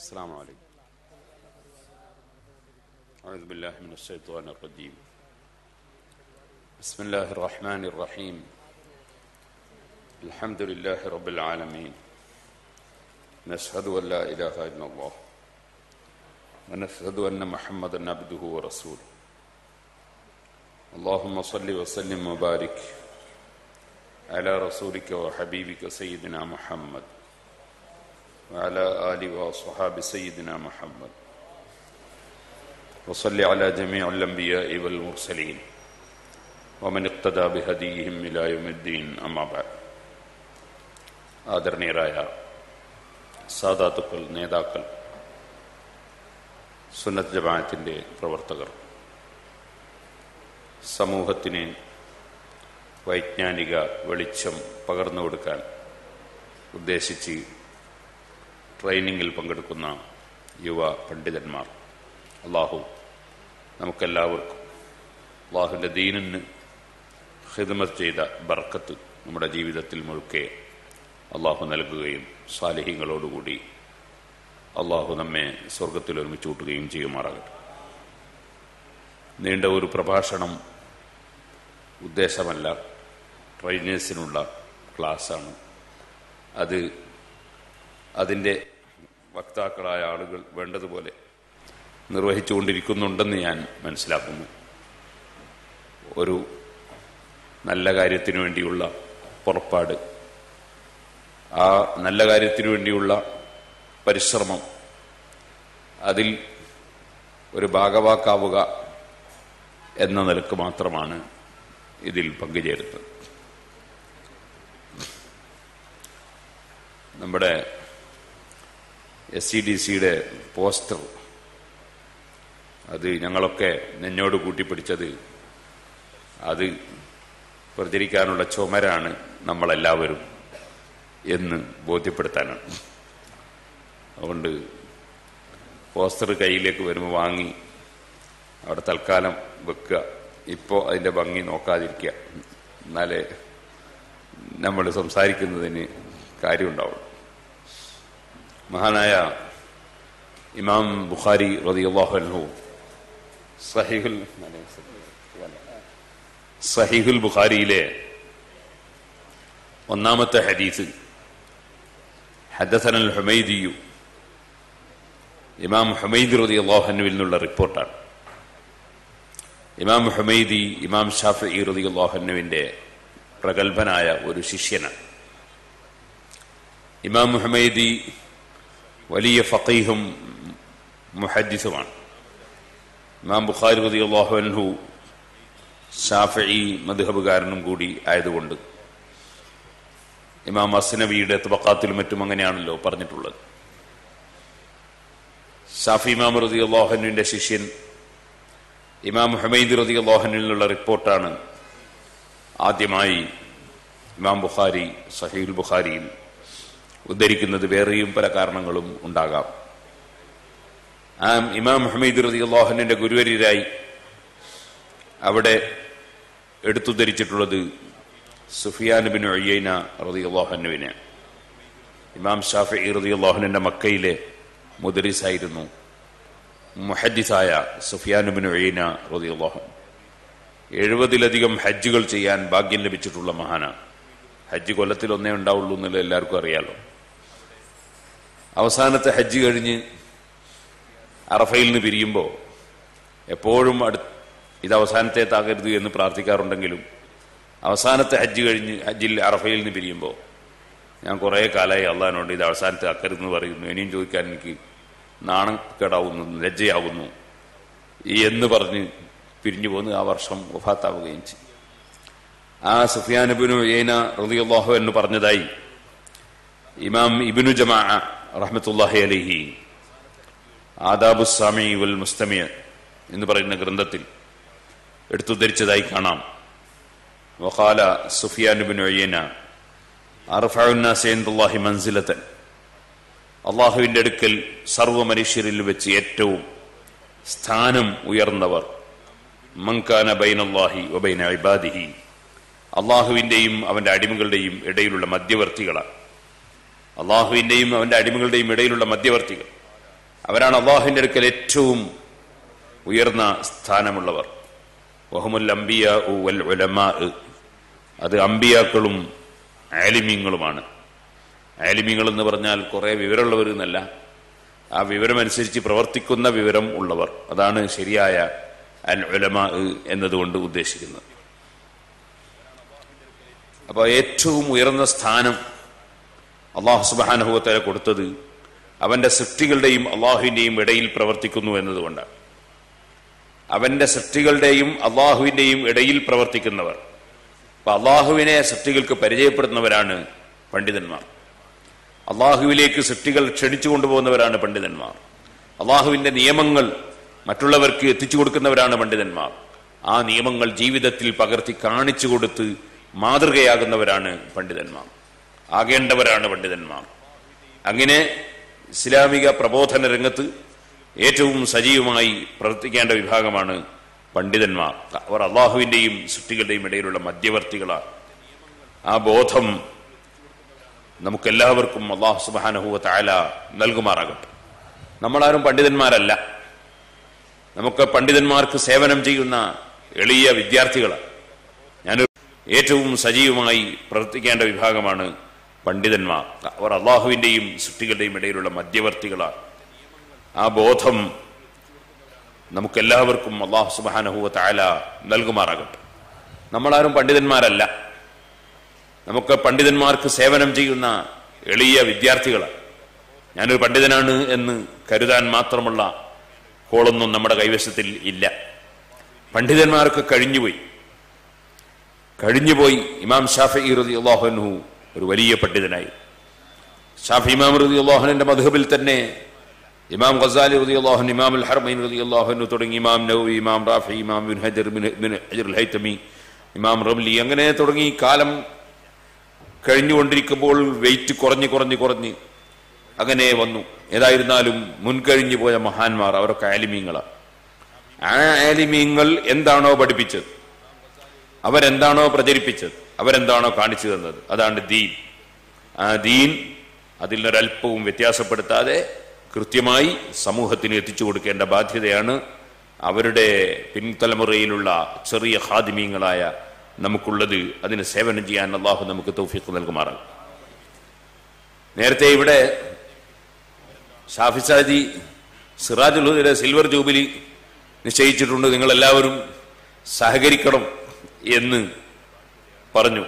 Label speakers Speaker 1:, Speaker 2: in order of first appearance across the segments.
Speaker 1: السلام عليكم أعوذ بالله من الشيطان الرجيم بسم الله الرحمن الرحيم الحمد لله رب العالمين نشهد أن لا إله إلا الله ونشهد أن محمدا عبده ورسوله اللهم صل وسلم وبارك على رسولك وحبيبك سيدنا محمد وعلى آل وصحاب سيدنا محمد وصل على جميع الأنبياء والمرسلين ومن اقتدى بهديهم إلى يوم الدين أما بعد ആദരണീയരായ സാദാത്തുക്കൾ നേതാക്കൾ സുന്നത്ത് ജമാഅത്തിൻ്റെ പ്രവർത്തകർ സമൂഹത്തിന് വൈജ്ഞാനിക വെളിച്ചം പകർന്നു കൊടുക്കാൻ ഉദ്ദേശിച്ച് ട്രെയിനിങ്ങിൽ പങ്കെടുക്കുന്ന യുവ പണ്ഡിതന്മാർ അള്ളാഹു നമുക്കെല്ലാവർക്കും അള്ളാഹുവിൻ്റെ ദീനിന് ഹിദ്മത്ത് ചെയ്ത ബർക്കത്ത് നമ്മുടെ ജീവിതത്തിൽ മുഴുക്കെ അള്ളാഹു നൽകുകയും സാലിഹ്യങ്ങളോടുകൂടി അള്ളാഹു നമ്മെ സ്വർഗത്തിൽ ഒരുമിച്ച് കൂട്ടുകയും ചെയ്യുമാറാകട്ടെ നീണ്ട ഒരു പ്രഭാഷണം ഉദ്ദേശമല്ല ട്രെയിനേഴ്സിനുള്ള ക്ലാസ്സാണ് അത് അതിൻ്റെ വക്താക്കളായ ആളുകൾ വേണ്ടതുപോലെ നിർവഹിച്ചുകൊണ്ടിരിക്കുന്നുണ്ടെന്ന് ഞാൻ മനസ്സിലാക്കുന്നു ഒരു നല്ല കാര്യത്തിനു വേണ്ടിയുള്ള പുറപ്പാട് ആ നല്ല കാര്യത്തിനു വേണ്ടിയുള്ള പരിശ്രമം അതിൽ ഒരു ഭാഗവാക്കാവുക എന്ന നിലക്ക് മാത്രമാണ് ഇതിൽ പങ്കുചേരുന്നത് നമ്മുടെ എസ് സി ഡി സിയുടെ പോസ്റ്റർ അത് ഞങ്ങളൊക്കെ നെഞ്ഞോട് കൂട്ടിപ്പിടിച്ചത് അത് പ്രചരിക്കാനുള്ള ചുമരാണ് നമ്മളെല്ലാവരും എന്ന് ബോധ്യപ്പെടുത്താനാണ് അതുകൊണ്ട് പോസ്റ്റർ കയ്യിലേക്ക് വരുമ്പോൾ വാങ്ങി അവിടെ തൽക്കാലം വെക്കുക ഇപ്പോൾ അതിൻ്റെ ഭംഗി നോക്കാതിരിക്കുക എന്നാലേ നമ്മൾ സംസാരിക്കുന്നതിന് കാര്യമുണ്ടാവും മഹാനായ ഇമാം ബുഖാരി റളിയല്ലാഹു അൻഹു സഹിഹുൽ സഹിഹുൽ ബുഖാരിയിലെ ഒന്നാമത്തെ ഹദീസ് ഹദസനൽ ഹുമൈദിയു ഇമാം ഹുമൈദി റളിയല്ലാഹു അൻഹുവിൽ നിന്നുള്ള റിപ്പോർട്ടാണ് ഇമാം ഹുമൈദി ഇമാം ഷാഫി റളിയല്ലാഹു അൻഹുവിന്റെ പ്രഗത്ഭനായ ഒരു ശിഷ്യനാണ് ഇമാം മുഹമ്മദി വലിയ ഫക്കീഹും മുഹദ്ദിസുമാണ് ഇമാം ബുഖാരി റളിയല്ലാഹു അൻഹു ഷാഫി മദ്ഹബുകാരനും കൂടി ആയതുകൊണ്ട് ഇമാം അസ്നവിയുടെ തബക്കാത്തിലും മറ്റും അങ്ങനെയാണല്ലോ പറഞ്ഞിട്ടുള്ളത് ഷാഫി ഇമാം റളിയല്ലാഹുവിന്റെ ശിഷ്യൻ ഇമാം മുഹമ്മദ് റളിയല്ലാഹുവിൽ നിന്നുള്ള റിപ്പോർട്ടാണ് ആദ്യമായി ഇമാം ബുഖാരി സഹീൽ ബുഖാരിയിൽ ഉദ്ധരിക്കുന്നത് വേറെയും പല കാരണങ്ങളും ഉണ്ടാകാം ആ ഇമാം മുഹമ്മദ് റതി അള്ളാഹുവിന്റെ ഗുരുവര്യരായി അവിടെ എടുത്തുദ്ധരിച്ചിട്ടുള്ളത് സുഫിയാൻ ബിൻ ഒയ്യന റതി അള്ളാഹുവിനെ ഇമാം ഷാഫി റതി അള്ളാഹുവിന്റെ മക്കയിലെ മുദരിസായിരുന്നു മുഹദ്ദിസായ സുഫിയാൻ ബിൻ ഒയ്യന റതി അള്ളാഹു എഴുപതിലധികം ഹജ്ജുകൾ ചെയ്യാൻ ഭാഗ്യം ലഭിച്ചിട്ടുള്ള മഹാനാണ് ഹജ്ജ് കൊല്ലത്തിൽ ഒന്നേ ഉണ്ടാവുള്ളൂ എന്നുള്ള എല്ലാവർക്കും അറിയാലോ അവസാനത്തെ ഹജ്ജ് കഴിഞ്ഞ് അറഫയിൽ നിന്ന് പിരിയുമ്പോൾ എപ്പോഴും അടു ഇത് അവസാനത്തെ താകരുത് എന്ന് പ്രാർത്ഥിക്കാറുണ്ടെങ്കിലും അവസാനത്തെ ഹജ്ജ് കഴിഞ്ഞ് ഹജ്ജിൽ അറഫയിൽ നിന്ന് പിരിയുമ്പോൾ ഞാൻ കുറേ കാലമായി അള്ളഹാനോട് ഇത് അവസാനത്തെ അക്കരുതെന്ന് പറയുന്നു ഇനിയും ചോദിക്കാൻ എനിക്ക് നാണക്കേടാവുന്നു ലജ്ജയാവുന്നു എന്ന് പറഞ്ഞ് പിരിഞ്ഞു പോന്ന് ആ വർഷം വഫാത്താവുകയും ചെയ്യും ആ സുഫിയാനുബിനു ഏന റളിയല്ലാഹു എന്ന് പറഞ്ഞതായി ഇമാം ഇബിനു ജമാ റഹ്മത്തുല്ലാഹി അലഹി ആദാബു സാമി വൽ മുസ്തമിയ എന്ന് പറയുന്ന ഗ്രന്ഥത്തിൽ എടുത്തുദ്ധരിച്ചതായി കാണാം വഖാല സുഫിയാനുബിനു ഏന അറഫാഹി മൻസിലത്തൻ അള്ളാഹുവിന്റെ അടുക്കൽ സർവ്വ മനുഷ്യരിൽ വെച്ച് ഏറ്റവും സ്ഥാനം ഉയർന്നവർ മങ്കാന ബൈനല്ലാഹി വബൈന ഇബാദിഹി അള്ളാഹുവിന്റെയും അവന്റെ അടിമകളുടെയും ഇടയിലുള്ള മധ്യവർത്തികളാണ് അള്ളാഹുവിന്റെയും അവന്റെ അടിമകളുടെയും ഇടയിലുള്ള മധ്യവർത്തികൾ അവരാണ് അള്ളാഹുവിന്റെ അടുക്കൽ ഏറ്റവും ഉയർന്ന സ്ഥാനമുള്ളവർ വഹമുൽ അംബിയ വൽ ഉലമാ അത് അമ്പിയാക്കളും ആലിമ്യങ്ങളുമാണ് ആലിമ്യങ്ങൾ എന്ന് പറഞ്ഞാൽ കുറെ വിവരമുള്ളവർ എന്നല്ല ആ വിവരമനുസരിച്ച് പ്രവർത്തിക്കുന്ന വിവരം ഉള്ളവർ അതാണ് ശരിയായ അൽ ഉലമാ എന്നതുകൊണ്ട് ഉദ്ദേശിക്കുന്നത് അപ്പോൾ ഏറ്റവും ഉയർന്ന സ്ഥാനം അള്ളാഹു സുബാനുഭവത്തെ കൊടുത്തത് അവന്റെ സൃഷ്ടികളുടെയും അള്ളാഹുവിന്റെയും ഇടയിൽ പ്രവർത്തിക്കുന്നു എന്നതുകൊണ്ടാണ് അവന്റെ സൃഷ്ടികളുടെയും അള്ളാഹുവിന്റെയും ഇടയിൽ പ്രവർത്തിക്കുന്നവർ അപ്പൊ അള്ളാഹുവിനെ സൃഷ്ടികൾക്ക് പരിചയപ്പെടുത്തുന്നവരാണ് പണ്ഡിതന്മാർ അള്ളാഹുവിലേക്ക് സൃഷ്ടികൾ ക്ഷണിച്ചു കൊണ്ടുപോകുന്നവരാണ് പണ്ഡിതന്മാർ അള്ളാഹുവിന്റെ നിയമങ്ങൾ മറ്റുള്ളവർക്ക് എത്തിച്ചു കൊടുക്കുന്നവരാണ് പണ്ഡിതന്മാർ ആ നിയമങ്ങൾ ജീവിതത്തിൽ പകർത്തി കാണിച്ചു കൊടുത്ത് മാതൃകയാകുന്നവരാണ് പണ്ഡിതന്മാർ ആകേണ്ടവരാണ് പണ്ഡിതന്മാർ അങ്ങനെ ഇസ്ലാമിക പ്രബോധന രംഗത്ത് ഏറ്റവും സജീവമായി പ്രവർത്തിക്കേണ്ട വിഭാഗമാണ് പണ്ഡിതന്മാർ അവർ അള്ളാഹുവിന്റെയും സൃഷ്ടികളുടെയും ഇടയിലുള്ള മധ്യവർത്തികളാണ് ആ ബോധം നമുക്കെല്ലാവർക്കും അള്ളാഹു സുബാനഹുവ താല നൽകുമാറാകട്ടെ നമ്മളാരും പണ്ഡിതന്മാരല്ല നമുക്ക് പണ്ഡിതന്മാർക്ക് സേവനം ചെയ്യുന്ന എളിയ വിദ്യാർത്ഥികളാണ് ഞാൻ ഏറ്റവും സജീവമായി പ്രവർത്തിക്കേണ്ട വിഭാഗമാണ് പണ്ഡിതന്മാർ അവർ അള്ളാഹുവിന്റെയും സൃഷ്ടികളുടെയും ഇടയിലുള്ള മധ്യവർത്തികളാണ് ആ ബോധം നമുക്കെല്ലാവർക്കും അള്ളാഹു സുബാനഹുവ താല നൽകുമാറാകട്ടെ നമ്മളാരും പണ്ഡിതന്മാരല്ല നമുക്ക് പണ്ഡിതന്മാർക്ക് സേവനം ചെയ്യുന്ന എളിയ വിദ്യാർത്ഥികളാണ് ഞാനൊരു പണ്ഡിതനാണ് എന്ന് കരുതാൻ മാത്രമുള്ള കോളൊന്നും നമ്മുടെ കൈവശത്തിൽ ഇല്ല പണ്ഡിതന്മാർക്ക് കഴിഞ്ഞുപോയി കഴിഞ്ഞുപോയി ഇമാം ഷാഫി റതി അള്ളാഹുനു ഒരു വലിയ പണ്ഡിതനായി ഷാഫി ഇമാം റതി അള്ളാഹുവിന്റെ മധുബിൽ തന്നെ ഇമാം ഖസാലി റതി അള്ളാഹുൻ ഇമാം അൽ ഹർമൈൻ റതി അള്ളാഹുനു തുടങ്ങി ഇമാം നൗവി ഇമാം റാഫി ഇമാം ബിൻ ഹജർ ബിൻ ബിൻ ഹജർ അൽ ഹൈത്തമി ഇമാം റംലി അങ്ങനെ തുടങ്ങി കാലം കഴിഞ്ഞുകൊണ്ടിരിക്കുമ്പോൾ വെയിറ്റ് കുറഞ്ഞ് കുറഞ്ഞ് കുറഞ്ഞ് അങ്ങനെ വന്നു ഏതായിരുന്നാലും മുൻകഴിഞ്ഞു പോയ മഹാന്മാർ അവരൊക്കെ ആലിമീങ്ങളാണ് ആ ആലിമീങ്ങൾ എന്താണോ പഠിപ്പിച്ചത് അവരെന്താണോ പ്രചരിപ്പിച്ചത് അവരെന്താണോ കാണിച്ചു തന്നത് അതാണ് ദീൻ ആ ദീൻ അതിൽ നിന്നൊരല്പവും വ്യത്യാസപ്പെടുത്താതെ കൃത്യമായി സമൂഹത്തിന് എത്തിച്ചു കൊടുക്കേണ്ട ബാധ്യതയാണ് അവരുടെ പിൻതലമുറയിലുള്ള ചെറിയ ഹാദിമീങ്ങളായ നമുക്കുള്ളത് അതിന് സേവനം ചെയ്യാൻ അള്ളാഹു നമുക്ക് തൗഫീഖ് നൽകുമാറാകും നേരത്തെ ഇവിടെ ഷാഫിസാജി സിറാജുൽ ഹുദയുടെ സിൽവർ ജൂബിലി നിശ്ചയിച്ചിട്ടുണ്ട് നിങ്ങൾ എല്ലാവരും സഹകരിക്കണം എന്ന് പറഞ്ഞു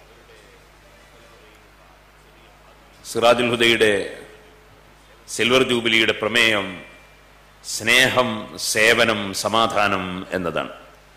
Speaker 1: സിറാജുൽ ഹുദയുടെ സിൽവർ ജൂബിലിയുടെ പ്രമേയം സ്നേഹം സേവനം സമാധാനം എന്നതാണ്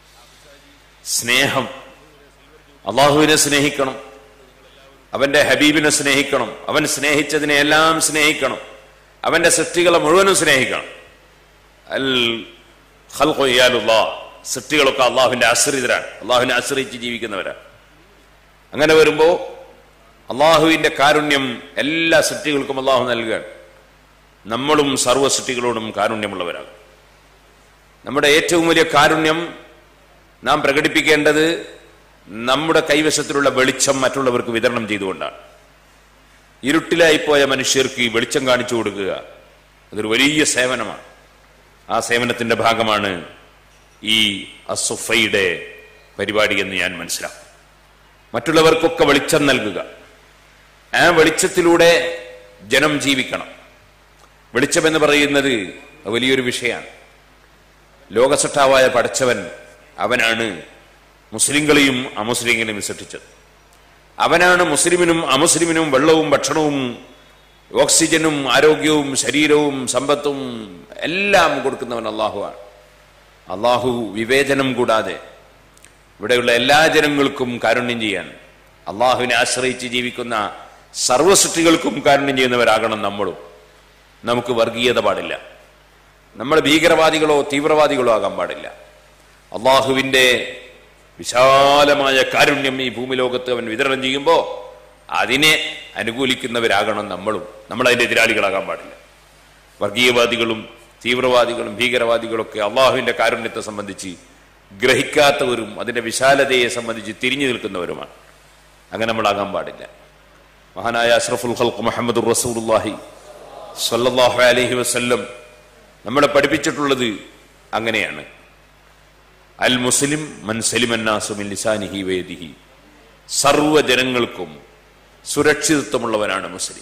Speaker 1: സ്നേഹം അള്ളാഹുവിനെ സ്നേഹിക്കണം അവന്റെ ഹബീബിനെ സ്നേഹിക്കണം അവൻ സ്നേഹിച്ചതിനെ എല്ലാം സ്നേഹിക്കണം അവന്റെ സൃഷ്ടികളെ മുഴുവനും സ്നേഹിക്കണം അൽ ഖൽഖുയ്യാലുള്ള സൃഷ്ടികളൊക്കെ അള്ളാഹുവിന്റെ ആശ്രിതരാണ് അള്ളാഹുവിനെ ആശ്രയിച്ച് ജീവിക്കുന്നവരാണ് അങ്ങനെ വരുമ്പോ അള്ളാഹുവിന്റെ കാരുണ്യം എല്ലാ സൃഷ്ടികൾക്കും അള്ളാഹു നൽകുകയാണ് നമ്മളും സർവ്വ സൃഷ്ടികളോടും കാരുണ്യമുള്ളവരാണ് നമ്മുടെ ഏറ്റവും വലിയ കാരുണ്യം നാം പ്രകടിപ്പിക്കേണ്ടത് നമ്മുടെ കൈവശത്തിലുള്ള വെളിച്ചം മറ്റുള്ളവർക്ക് വിതരണം ചെയ്തുകൊണ്ടാണ് ഇരുട്ടിലായിപ്പോയ മനുഷ്യർക്ക് ഈ വെളിച്ചം കാണിച്ചു കൊടുക്കുക അതൊരു വലിയ സേവനമാണ് ആ സേവനത്തിന്റെ ഭാഗമാണ് ഈ അസുഫയുടെ പരിപാടി എന്ന് ഞാൻ മനസ്സിലാക്കും മറ്റുള്ളവർക്കൊക്കെ വെളിച്ചം നൽകുക ആ വെളിച്ചത്തിലൂടെ ജനം ജീവിക്കണം വെളിച്ചം എന്ന് പറയുന്നത് വലിയൊരു വിഷയമാണ് ലോകസട്ടാവായ പഠിച്ചവൻ അവനാണ് മുസ്ലിങ്ങളെയും അമുസ്ലിങ്ങളെയും സൃഷ്ടിച്ചത് അവനാണ് മുസ്ലിമിനും അമുസ്ലിമിനും വെള്ളവും ഭക്ഷണവും ഓക്സിജനും ആരോഗ്യവും ശരീരവും സമ്പത്തും എല്ലാം കൊടുക്കുന്നവൻ അള്ളാഹുവാണ് അള്ളാഹു വിവേചനം കൂടാതെ ഇവിടെയുള്ള എല്ലാ ജനങ്ങൾക്കും കാരുണ്യം ചെയ്യാൻ അള്ളാഹുവിനെ ആശ്രയിച്ച് ജീവിക്കുന്ന സർവസൃഷ്ടികൾക്കും കാരുണ്യം ചെയ്യുന്നവരാകണം നമ്മളും നമുക്ക് വർഗീയത പാടില്ല നമ്മൾ ഭീകരവാദികളോ തീവ്രവാദികളോ ആകാൻ പാടില്ല അള്ളാഹുവിന്റെ വിശാലമായ കാരുണ്യം ഈ ഭൂമിലോകത്ത് അവൻ വിതരണം ചെയ്യുമ്പോൾ അതിനെ അനുകൂലിക്കുന്നവരാകണം നമ്മളും നമ്മൾ അതിന്റെ എതിരാളികളാകാൻ പാടില്ല വർഗീയവാദികളും തീവ്രവാദികളും ഭീകരവാദികളൊക്കെ അള്ളാഹുവിന്റെ കാരുണ്യത്തെ സംബന്ധിച്ച് ഗ്രഹിക്കാത്തവരും അതിന്റെ വിശാലതയെ സംബന്ധിച്ച് തിരിഞ്ഞു നിൽക്കുന്നവരുമാണ് അങ്ങനെ നമ്മളാകാൻ പാടില്ല മഹാനായ അഷ്റഫുൽ ഖൽഖ് മുഹമ്മദ് റസൂലുള്ളാഹി സ്വല്ലല്ലാഹു അലൈഹി വസല്ലം നമ്മളെ പഠിപ്പിച്ചിട്ടുള്ളത് അങ്ങനെയാണ് അൽ മുസ്ലിം മൻ സലിമന്നാസുമിൻ ലിസാനിഹി വേദിഹി സർവ്വ ജനങ്ങൾക്കും സുരക്ഷിതത്വമുള്ളവനാണ് മുസ്ലിം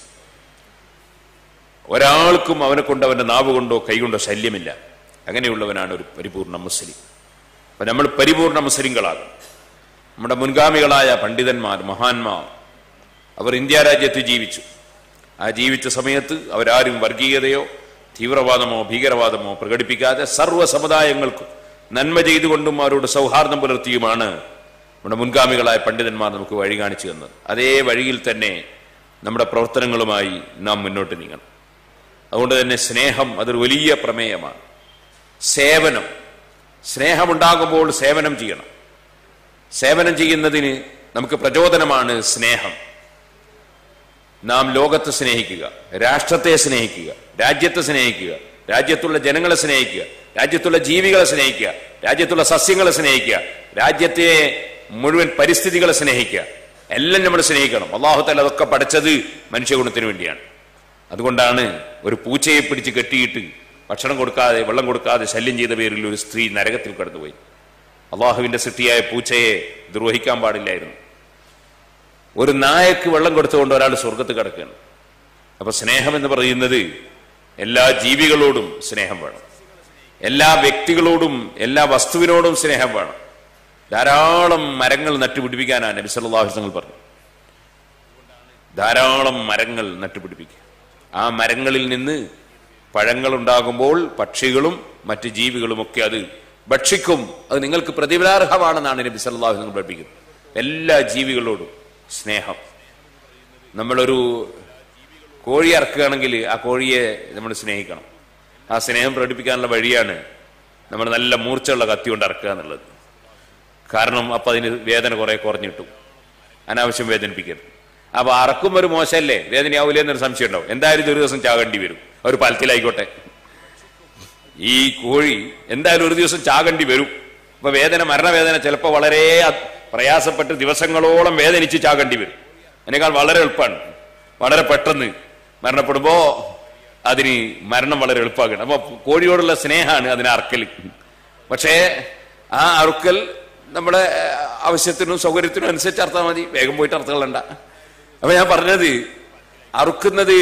Speaker 1: ഒരാൾക്കും അവനെ കൊണ്ട് അവന്റെ നാവ് കൊണ്ടോ കൈകൊണ്ടോ ശല്യമില്ല അങ്ങനെയുള്ളവനാണ് ഒരു പരിപൂർണ മുസ്ലിം അപ്പൊ നമ്മൾ പരിപൂർണ മുസ്ലിങ്ങളാകും നമ്മുടെ മുൻഗാമികളായ പണ്ഡിതന്മാർ മഹാന്മാർ അവർ ഇന്ത്യ രാജ്യത്ത് ജീവിച്ചു ആ ജീവിച്ച സമയത്ത് അവരാരും വർഗീയതയോ തീവ്രവാദമോ ഭീകരവാദമോ പ്രകടിപ്പിക്കാതെ സർവ്വ സമുദായങ്ങൾക്കും നന്മ ചെയ്തുകൊണ്ടും അവരോട് സൗഹാർദ്ദം പുലർത്തിയുമാണ് നമ്മുടെ മുൻഗാമികളായ പണ്ഡിതന്മാർ നമുക്ക് വഴി കാണിച്ചു തന്നത് അതേ വഴിയിൽ തന്നെ നമ്മുടെ പ്രവർത്തനങ്ങളുമായി നാം മുന്നോട്ട് നീങ്ങണം അതുകൊണ്ട് തന്നെ സ്നേഹം അതൊരു വലിയ പ്രമേയമാണ് സേവനം സ്നേഹമുണ്ടാകുമ്പോൾ സേവനം ചെയ്യണം സേവനം ചെയ്യുന്നതിന് നമുക്ക് പ്രചോദനമാണ് സ്നേഹം നാം ലോകത്തെ സ്നേഹിക്കുക രാഷ്ട്രത്തെ സ്നേഹിക്കുക രാജ്യത്തെ സ്നേഹിക്കുക രാജ്യത്തുള്ള ജനങ്ങളെ സ്നേഹിക്കുക രാജ്യത്തുള്ള ജീവികളെ സ്നേഹിക്കുക രാജ്യത്തുള്ള സസ്യങ്ങളെ സ്നേഹിക്കുക രാജ്യത്തെ മുഴുവൻ പരിസ്ഥിതികളെ സ്നേഹിക്കുക എല്ലാം നമ്മൾ സ്നേഹിക്കണം അള്ളാഹുത്തല്ല അതൊക്കെ പഠിച്ചത് മനുഷ്യഗുണത്തിന് വേണ്ടിയാണ് അതുകൊണ്ടാണ് ഒരു പൂച്ചയെ പിടിച്ച് കെട്ടിയിട്ട് ഭക്ഷണം കൊടുക്കാതെ വെള്ളം കൊടുക്കാതെ ശല്യം ചെയ്ത പേരിൽ ഒരു സ്ത്രീ നരകത്തിൽ കടന്നുപോയി അള്ളാഹുവിന്റെ സൃഷ്ടിയായ പൂച്ചയെ ദ്രോഹിക്കാൻ പാടില്ലായിരുന്നു ഒരു നായക്ക് വെള്ളം കൊടുത്തുകൊണ്ട് ഒരാൾ സ്വർഗത്ത് കിടക്കുകയാണ് അപ്പൊ സ്നേഹം എന്ന് പറയുന്നത് എല്ലാ ജീവികളോടും സ്നേഹം വേണം എല്ലാ വ്യക്തികളോടും എല്ലാ വസ്തുവിനോടും സ്നേഹം വേണം ധാരാളം മരങ്ങൾ നട്ടുപിടിപ്പിക്കാനാണ് നബി സല്ലല്ലാഹു അലൈഹി വസല്ലം പറഞ്ഞു ധാരാളം മരങ്ങൾ നട്ടുപിടിപ്പിക്കുക ആ മരങ്ങളിൽ നിന്ന് പഴങ്ങൾ ഉണ്ടാകുമ്പോൾ പക്ഷികളും മറ്റ് ജീവികളും ഒക്കെ അത് ഭക്ഷിക്കും അത് നിങ്ങൾക്ക് പ്രതിഫലാർഹമാണെന്നാണ് നബി സല്ലല്ലാഹു അലൈഹി വസല്ലം പഠിപ്പിക്കുന്നത് എല്ലാ ജീവികളോടും സ്നേഹം നമ്മളൊരു കോഴി അറക്കുകയാണെങ്കിൽ ആ കോഴിയെ നമ്മൾ സ്നേഹിക്കണം ആ സ്നേഹം പ്രകടിപ്പിക്കാനുള്ള വഴിയാണ് നമ്മൾ നല്ല മൂർച്ചയുള്ള കത്തി കൊണ്ട് അറക്കുക എന്നുള്ളത് കാരണം അപ്പൊ അതിന് വേദന കുറെ കുറഞ്ഞിട്ടും അനാവശ്യം വേദനിപ്പിക്കരുത് അപ്പൊ അറക്കുമ്പോൾ ഒരു മോശമല്ലേ വേദനയാവൂലേ എന്നൊരു സംശയം ഉണ്ടാവും എന്തായാലും ഇത് ഒരു ദിവസം ചാകേണ്ടി വരും ഒരു പലത്തിലായിക്കോട്ടെ ഈ കോഴി എന്തായാലും ഒരു ദിവസം ചാകേണ്ടി വരും അപ്പൊ വേദന മരണവേദന ചിലപ്പോൾ വളരെ അ- പ്രയാസപ്പെട്ട് ദിവസങ്ങളോളം വേദനിച്ച് ചാകേണ്ടി വരും അതിനേക്കാൾ വളരെ എളുപ്പമാണ് വളരെ പെട്ടെന്ന് മരണപ്പെടുമ്പോ അതിന് മരണം വളരെ എളുപ്പമാക്കണം അപ്പൊ കോഴിയോടുള്ള സ്നേഹമാണ് അതിനെ അറക്കൽ പക്ഷേ ആ അറുക്കൽ നമ്മുടെ ഏഹ്, ആവശ്യത്തിനും സൗകര്യത്തിനും അനുസരിച്ച് അർത്ഥം മതി വേഗം പോയിട്ട് അർത്ഥങ്ങളണ്ട അപ്പൊ ഞാൻ പറഞ്ഞത് അറുക്കുന്നത്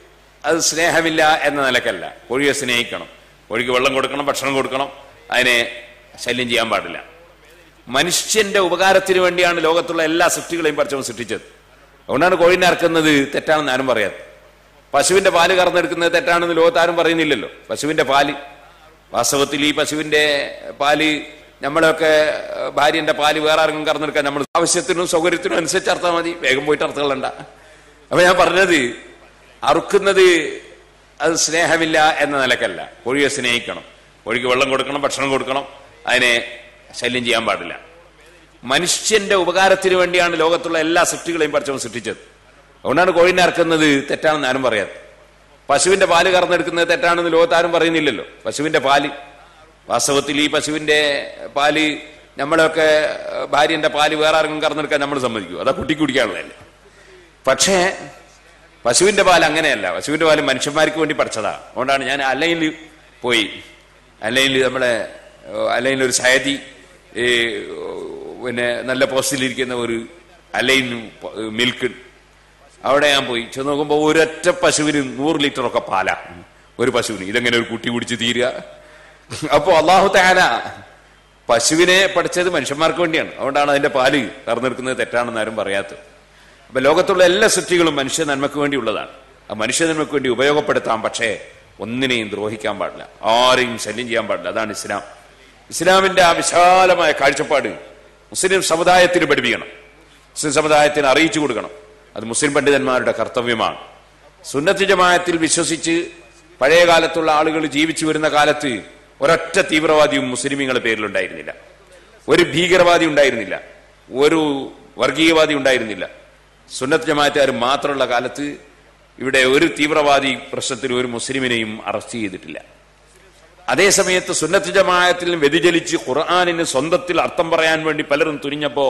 Speaker 1: അത് സ്നേഹമില്ല എന്ന നിലക്കല്ല കോഴിയെ സ്നേഹിക്കണം കോഴിക്ക് വെള്ളം കൊടുക്കണം ഭക്ഷണം കൊടുക്കണം അതിനെ ശല്യം ചെയ്യാൻ പാടില്ല മനുഷ്യന്റെ ഉപകാരത്തിന് വേണ്ടിയാണ് ലോകത്തുള്ള എല്ലാ സൃഷ്ടികളെയും പഠിച്ചവൻ സൃഷ്ടിച്ചത് അതുകൊണ്ടാണ് കോഴിനെ അറക്കുന്നത് തെറ്റാണെന്ന് ആരും പറയാം പശുവിന്റെ പാല് കറന്നെടുക്കുന്നത് തെറ്റാണെന്ന് ലോകത്താരും പറയുന്നില്ലല്ലോ പശുവിന്റെ പാല് വാസ്തവത്തിൽ ഈ പശുവിന്റെ പാല് നമ്മളൊക്കെ ഏഹ്, ഭാര്യന്റെ പാല് വേറെ ആർക്കും കറന്നെടുക്കാൻ നമ്മൾ ആവശ്യത്തിനും സൗകര്യത്തിനും അനുസരിച്ച് അർത്ഥം മതി വേഗം പോയിട്ട് അർത്ഥങ്ങളണ്ട അപ്പൊ ഞാൻ പറഞ്ഞത് അറുക്കുന്നത് അത് സ്നേഹമില്ല എന്ന നിലക്കല്ല കോഴിയെ സ്നേഹിക്കണം കോഴിക്ക് വെള്ളം കൊടുക്കണം ഭക്ഷണം കൊടുക്കണം അതിനെ ശല്യം ചെയ്യാൻ പാടില്ല മനുഷ്യന്റെ ഉപകാരത്തിന് വേണ്ടിയാണ് ലോകത്തുള്ള എല്ലാ സൃഷ്ടികളെയും പഠിച്ചവൻ സൃഷ്ടിച്ചത് അതുകൊണ്ടാണ് കോഴിനെ അറക്കുന്നത് തെറ്റാണെന്ന് ആരും പറയാം പശുവിന്റെ പാല് കറന്നെടുക്കുന്നത് തെറ്റാണെന്ന് ലോകത്താരും പറയുന്നില്ലല്ലോ പശുവിന്റെ പാല് വാസ്തവത്തിൽ ഈ പശുവിന്റെ പാല് നമ്മളൊക്കെ ഏഹ്, ഭാര്യന്റെ പാല് വേറെ ആർക്കും കറന്നെടുക്കാൻ നമ്മൾ സമ്മതിക്കും അതാ കുട്ടി കുടിക്കാനുള്ളതല്ലേ പക്ഷേ പശുവിന്റെ പാൽ അങ്ങനെയല്ല പശുവിന്റെ പാല് മനുഷ്യന്മാർക്ക് വേണ്ടി പഠിച്ചതാ അതുകൊണ്ടാണ് ഞാൻ അലയിൽ പോയി അലയിൽ നമ്മളെ അലയിൽ ഒരു സയതി ഈ, പിന്നെ നല്ല പോസ്റ്റിലിരിക്കുന്ന ഒരു അലൈൻ മിൽക്ക് അവിടെ ഞാൻ പോയി ചെന്ന് നോക്കുമ്പോൾ ഒരൊറ്റ പശുവിന് നൂറ് ലിറ്റർ ഒക്കെ പാലാ ഒരു പശുവിന് ഇതെങ്ങനെ ഒരു കുട്ടി കുടിച്ച് തീരുക അപ്പോ അള്ളാഹു താന പശുവിനെ പഠിച്ചത് മനുഷ്യന്മാർക്ക് വേണ്ടിയാണ് അതുകൊണ്ടാണ് അതിന്റെ പാല് കറന്നെടുക്കുന്നത് തെറ്റാണെന്ന് ആരും പറയാത്തത് അപ്പൊ ലോകത്തുള്ള എല്ലാ സൃഷ്ടികളും മനുഷ്യ നന്മയ്ക്ക് വേണ്ടിയുള്ളതാണ് ആ മനുഷ്യ നന്മയ്ക്ക് വേണ്ടി ഉപയോഗപ്പെടുത്താം പക്ഷേ ഒന്നിനെയും ദ്രോഹിക്കാൻ പാടില്ല ആരെയും ശല്യം ചെയ്യാൻ പാടില്ല അതാണ് ഇസ്ലാം ഇസ്ലാമിന്റെ ആ വിശാലമായ കാഴ്ചപ്പാട് മുസ്ലിം സമുദായത്തിന് പഠിപ്പിക്കണം മുസ്ലിം സമുദായത്തിന് അറിയിച്ചു കൊടുക്കണം അത് മുസ്ലിം പണ്ഡിതന്മാരുടെ കർത്തവ്യമാണ് സുന്നത്ത് ജമാഅത്തിൽ വിശ്വസിച്ച് പഴയ കാലത്തുള്ള ആളുകൾ ജീവിച്ചു വരുന്ന കാലത്ത് ഒരൊറ്റ തീവ്രവാദിയും മുസ്ലിമീങ്ങളുടെ പേരിലുണ്ടായിരുന്നില്ല ഒരു ഭീകരവാദി ഉണ്ടായിരുന്നില്ല ഒരു വർഗീയവാദി ഉണ്ടായിരുന്നില്ല സുന്നത്ത് ജമാഅത്തുകാർ മാത്രമുള്ള കാലത്ത് ഇവിടെ ഒരു തീവ്രവാദി പ്രശ്നത്തിൽ ഒരു മുസ്ലിമിനെയും അറസ്റ്റ് ചെയ്തിട്ടില്ല അതേസമയത്ത് സുന്നത്ത് ജമാഅത്തിൽ വ്യതിചലിച്ച് ഖുർആാനിന് സ്വന്തത്തിൽ അർത്ഥം പറയാൻ വേണ്ടി പലരും തുനിഞ്ഞപ്പോ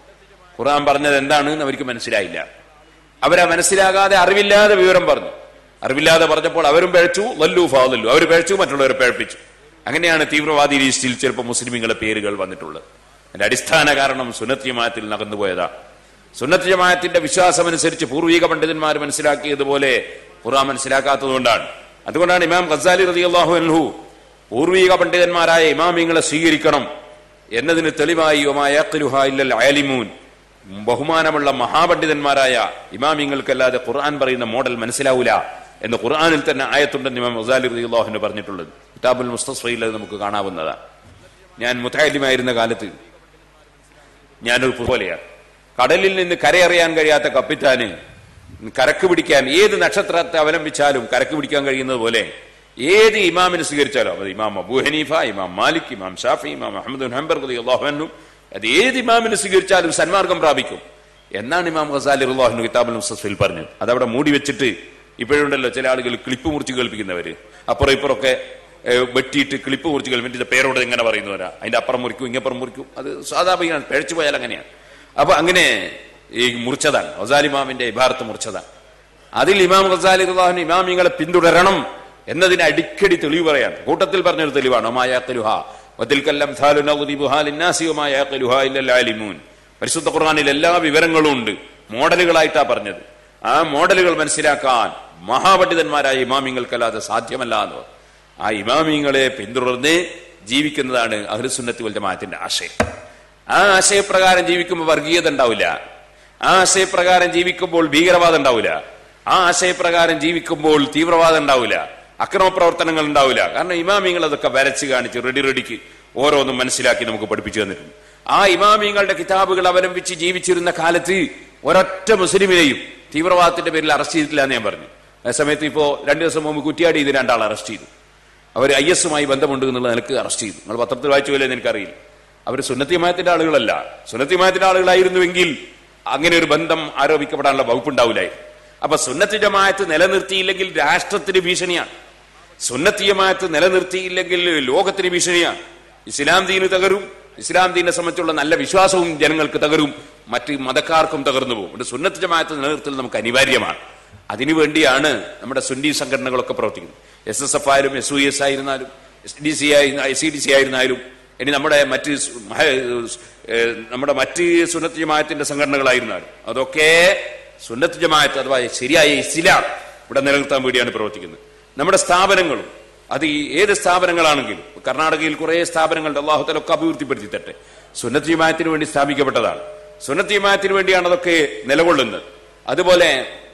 Speaker 1: ഖുർആൻ പറഞ്ഞത് എന്താണെന്ന് അവർക്ക് മനസ്സിലായില്ല അവരാ മനസ്സിലാകാതെ അറിവില്ലാതെ വിവരം പറഞ്ഞു അറിവില്ലാതെ പറഞ്ഞപ്പോൾ അവരും പഴച്ചു ലല്ലു ഫാദല്ലു അവർ പഴച്ചു മറ്റുള്ളവരെ പഴപ്പിച്ചു അങ്ങനെയാണ് തീവ്രവാദി ലിസ്റ്റിൽ ചിലപ്പോൾ മുസ്ലിമുകളെ പേരുകൾ വന്നിട്ടുള്ളത് അതിന്റെ അടിസ്ഥാന കാരണം സുന്നത്ത് ജമാഅത്തിൽ നടന്നുപോയതാ സുന്നത്ത് ജമാഅത്തിന്റെ വിശ്വാസമനുസരിച്ച് പൂർവിക പണ്ഡിതന്മാർ മനസ്സിലാക്കിയതുപോലെ ഖുർആൻ മനസ്സിലാക്കാത്തതുകൊണ്ടാണ് അതുകൊണ്ടാണ് ഇമാം ഖസാലി റളിയല്ലാഹു അൻഹു പൂർവിക പണ്ഡിതന്മാരായ ഇമാമിങ്ങളെ സ്വീകരിക്കണം എന്നതിന് തെളിവായി ഒമായഖ്ലുഹ ഇല്ലൽ ആലിമൂൻ ബഹുമാനമുള്ള മഹാപണ്ഡിതന്മാരായ ഇമാമിങ്ങൾക്കല്ലാതെ ഖുർആൻ പറയുന്ന മോഡൽ മനസ്സിലാവൂല എന്ന് ഖുർആനിൽ തന്നെ ആയത്തുണ്ടെന്ന് ഇമാം ഗസാലി റളിയല്ലാഹുവിന് പറഞ്ഞിട്ടുള്ളത് കിതാബുൽ മുസ്തഫയിൽ അത് നമുക്ക് കാണാവുന്നതാണ് ഞാൻ മുത്താലിമായിരുന്ന കാലത്ത് ഞാനൊരു പോലെയാണ് കടലിൽ നിന്ന് കരയറിയാൻ കഴിയാത്ത കപ്പിത്താന് കരക്ക് പിടിക്കാൻ ഏത് നക്ഷത്രത്തെ അവലംബിച്ചാലും കരക്ക് പിടിക്കാൻ കഴിയുന്നത് പോലെ ഏത് ഇമാമിനെ സ്വീകരിച്ചാലും അത് ഇമാം അബൂ ഹനീഫ ഇമാം മാലിക് ഇമാം ഷാഫി ഇമാം അഹമ്മദ് ഹംബർ അള്ളാഹുനും അത് ഏത് ഇമാമിനെ സ്വീകരിച്ചാലും സന്മാർഗം പ്രാപിക്കും എന്നാണ് ഇമാം ഖസാലി അള്ളാഹുനു കിതാബുൽ മുസ്തഫിൽ പറഞ്ഞത് അതവിടെ മൂടി വെച്ചിട്ട് ഇപ്പോഴുണ്ടല്ലോ ചില ആളുകൾ ക്ലിപ്പ് മുറിച്ച് കേൾപ്പിക്കുന്നവര് അപ്പുറം ഇപ്പുറമൊക്കെ ഏഹ്, വെട്ടിയിട്ട് ക്ലിപ്പ് മുറിച്ച് കേൾപ്പിന്റെ പേരോട് എങ്ങനെ പറയുന്നവരാ അതിന്റെ അപ്പുറം മുറിക്കും ഇങ്ങപ്പുറം മുറിക്കും അത് സ്വാഭാവികമാണ് പിഴച്ചു പോയാൽ അങ്ങനെയാണ് അപ്പൊ അങ്ങനെ ഈ മുറിച്ചതാണ് ഖസാലിമാമിന്റെ ഇബാർത്ത് മുറിച്ചതാണ് അതിൽ ഇമാം ഖസാലി അള്ളാഹുന് ഇമാമിങ്ങളെ പിന്തുടരണം എന്നതിന് അടിക്കടി തെളിവ് പറയാൻ കൂട്ടത്തിൽ പറഞ്ഞൊരു തെളിവാണ് ഒമായാത്തലുഹ വതിൽക്കല്ലം ആലിമൂൻ പരിശുദ്ധ ഖുർആനിൽ എല്ലാ വിവരങ്ങളും ഉണ്ട് മോഡലുകളായിട്ടാ പറഞ്ഞത് ആ മോഡലുകൾ മനസ്സിലാക്കാൻ മഹാപണ്ഡിതന്മാരായ ഇമാമിങ്ങൾക്കല്ലാതെ സാധ്യമല്ല എന്ന് പറഞ്ഞു. ആ ഇമാമിങ്ങളെ പിന്തുടർന്ന് ജീവിക്കുന്നതാണ് അഹ്ലുസുന്നത്തി വൽ ജമാഅത്തിന്റെ ആശയം ആ ആശയപ്രകാരം ജീവിക്കുമ്പോൾ വർഗീയത ഉണ്ടാവില്ല ആ ആശയപ്രകാരം ജീവിക്കുമ്പോൾ ഭീകരവാദം ഉണ്ടാവില്ല ആ ആശയപ്രകാരം ജീവിക്കുമ്പോൾ തീവ്രവാദം ഉണ്ടാവില്ല അക്രമ പ്രവർത്തനങ്ങൾ ഉണ്ടാവില്ല കാരണം ഇമാമിങ്ങൾ അതൊക്കെ വരച്ച് കാണിച്ച് റെഡി റെഡിക്ക് ഓരോന്നും മനസ്സിലാക്കി നമുക്ക് പഠിപ്പിച്ചു തന്നിട്ടുണ്ട് ആ ഇമാമിങ്ങളുടെ കിതാബുകൾ അവലംബിച്ച് ജീവിച്ചിരുന്ന കാലത്ത് ഒരൊറ്റ മുസ്ലിമിനെയും തീവ്രവാദത്തിന്റെ പേരിൽ അറസ്റ്റ് ചെയ്തിട്ടില്ല എന്ന് ഞാൻ പറഞ്ഞു ആ സമയത്ത് ഇപ്പോ രണ്ടു ദിവസം മുമ്പ് കുറ്റിയാടി ഇത് രണ്ടാൾ അറസ്റ്റ് ചെയ്തു അവർ ഐ എസുമായി ബന്ധമുണ്ട് എന്നുള്ള നിലക്ക് അറസ്റ്റ് ചെയ്തു നിങ്ങൾ പത്രത്തിൽ വായിച്ചു പോലെ എനിക്കറിയില്ല അവർ സുന്നത്തിമായത്തിന്റെ ആളുകളല്ല സുന്നത്തിമായത്തിന്റെ ആളുകളായിരുന്നുവെങ്കിൽ അങ്ങനെ ഒരു ബന്ധം ആരോപിക്കപ്പെടാനുള്ള വകുപ്പുണ്ടാവില്ലായിരുന്നു അപ്പൊ സുന്നത്തി ജമാഅത്ത് നിലനിർത്തിയില്ലെങ്കിൽ രാഷ്ട്രത്തിന് ഭീഷണിയാണ് സുന്നത്തി ജമാഅത്ത് നിലനിർത്തിയില്ലെങ്കിൽ ലോകത്തിന് ഭീഷണിയാണ് ഇസ്ലാം ദീന് തകരും ഇസ്ലാം ദീനെ സംബന്ധിച്ചുള്ള നല്ല വിശ്വാസവും ജനങ്ങൾക്ക് തകരും മറ്റ് മതക്കാർക്കും തകർന്നു പോകും അതുകൊണ്ട് സുന്നത്ത് ജമാഅത്ത് നിലനിർത്തൽ നമുക്ക് അനിവാര്യമാണ് അതിനുവേണ്ടിയാണ് നമ്മുടെ സുന്നി സംഘടനകളൊക്കെ പ്രവർത്തിക്കുന്നത് എസ് എസ് എഫ് ആയാലും എസ് യു എസ് ആയിരുന്നാലും എസ് ഡി സി ആയി എസ് സി ഡി സി ആയിരുന്നാലും ഇനി നമ്മുടെ മറ്റ് സ് മഹ- ഏഹ് നമ്മുടെ മറ്റ് സുന്നത്ത് ജമാഅത്തിന്റെ സംഘടനകളായിരുന്നാലും അതൊക്കെ സുന്നത്ത് ജമാഅത്ത് അഥവാ ശരിയായ ഇസ്ലാം ഇവിടെ നിലനിർത്താൻ വേണ്ടിയാണ് പ്രവർത്തിക്കുന്നത് നമ്മുടെ സ്ഥാപനങ്ങളും അത് ഈ ഏത് സ്ഥാപനങ്ങളാണെങ്കിലും കർണാടകയിൽ കുറെ സ്ഥാപനങ്ങളുടെ അള്ളാഹുത്തലൊക്കെ അഭിവൃദ്ധിപ്പെടുത്തി തട്ടെ സുന്നത്ത് ജമാഅത്തിന് വേണ്ടി സ്ഥാപിക്കപ്പെട്ടതാണ് സുന്നത്ത് ജമാഅത്തിന് വേണ്ടിയാണ് അതൊക്കെ നിലകൊള്ളുന്നത് അതുപോലെ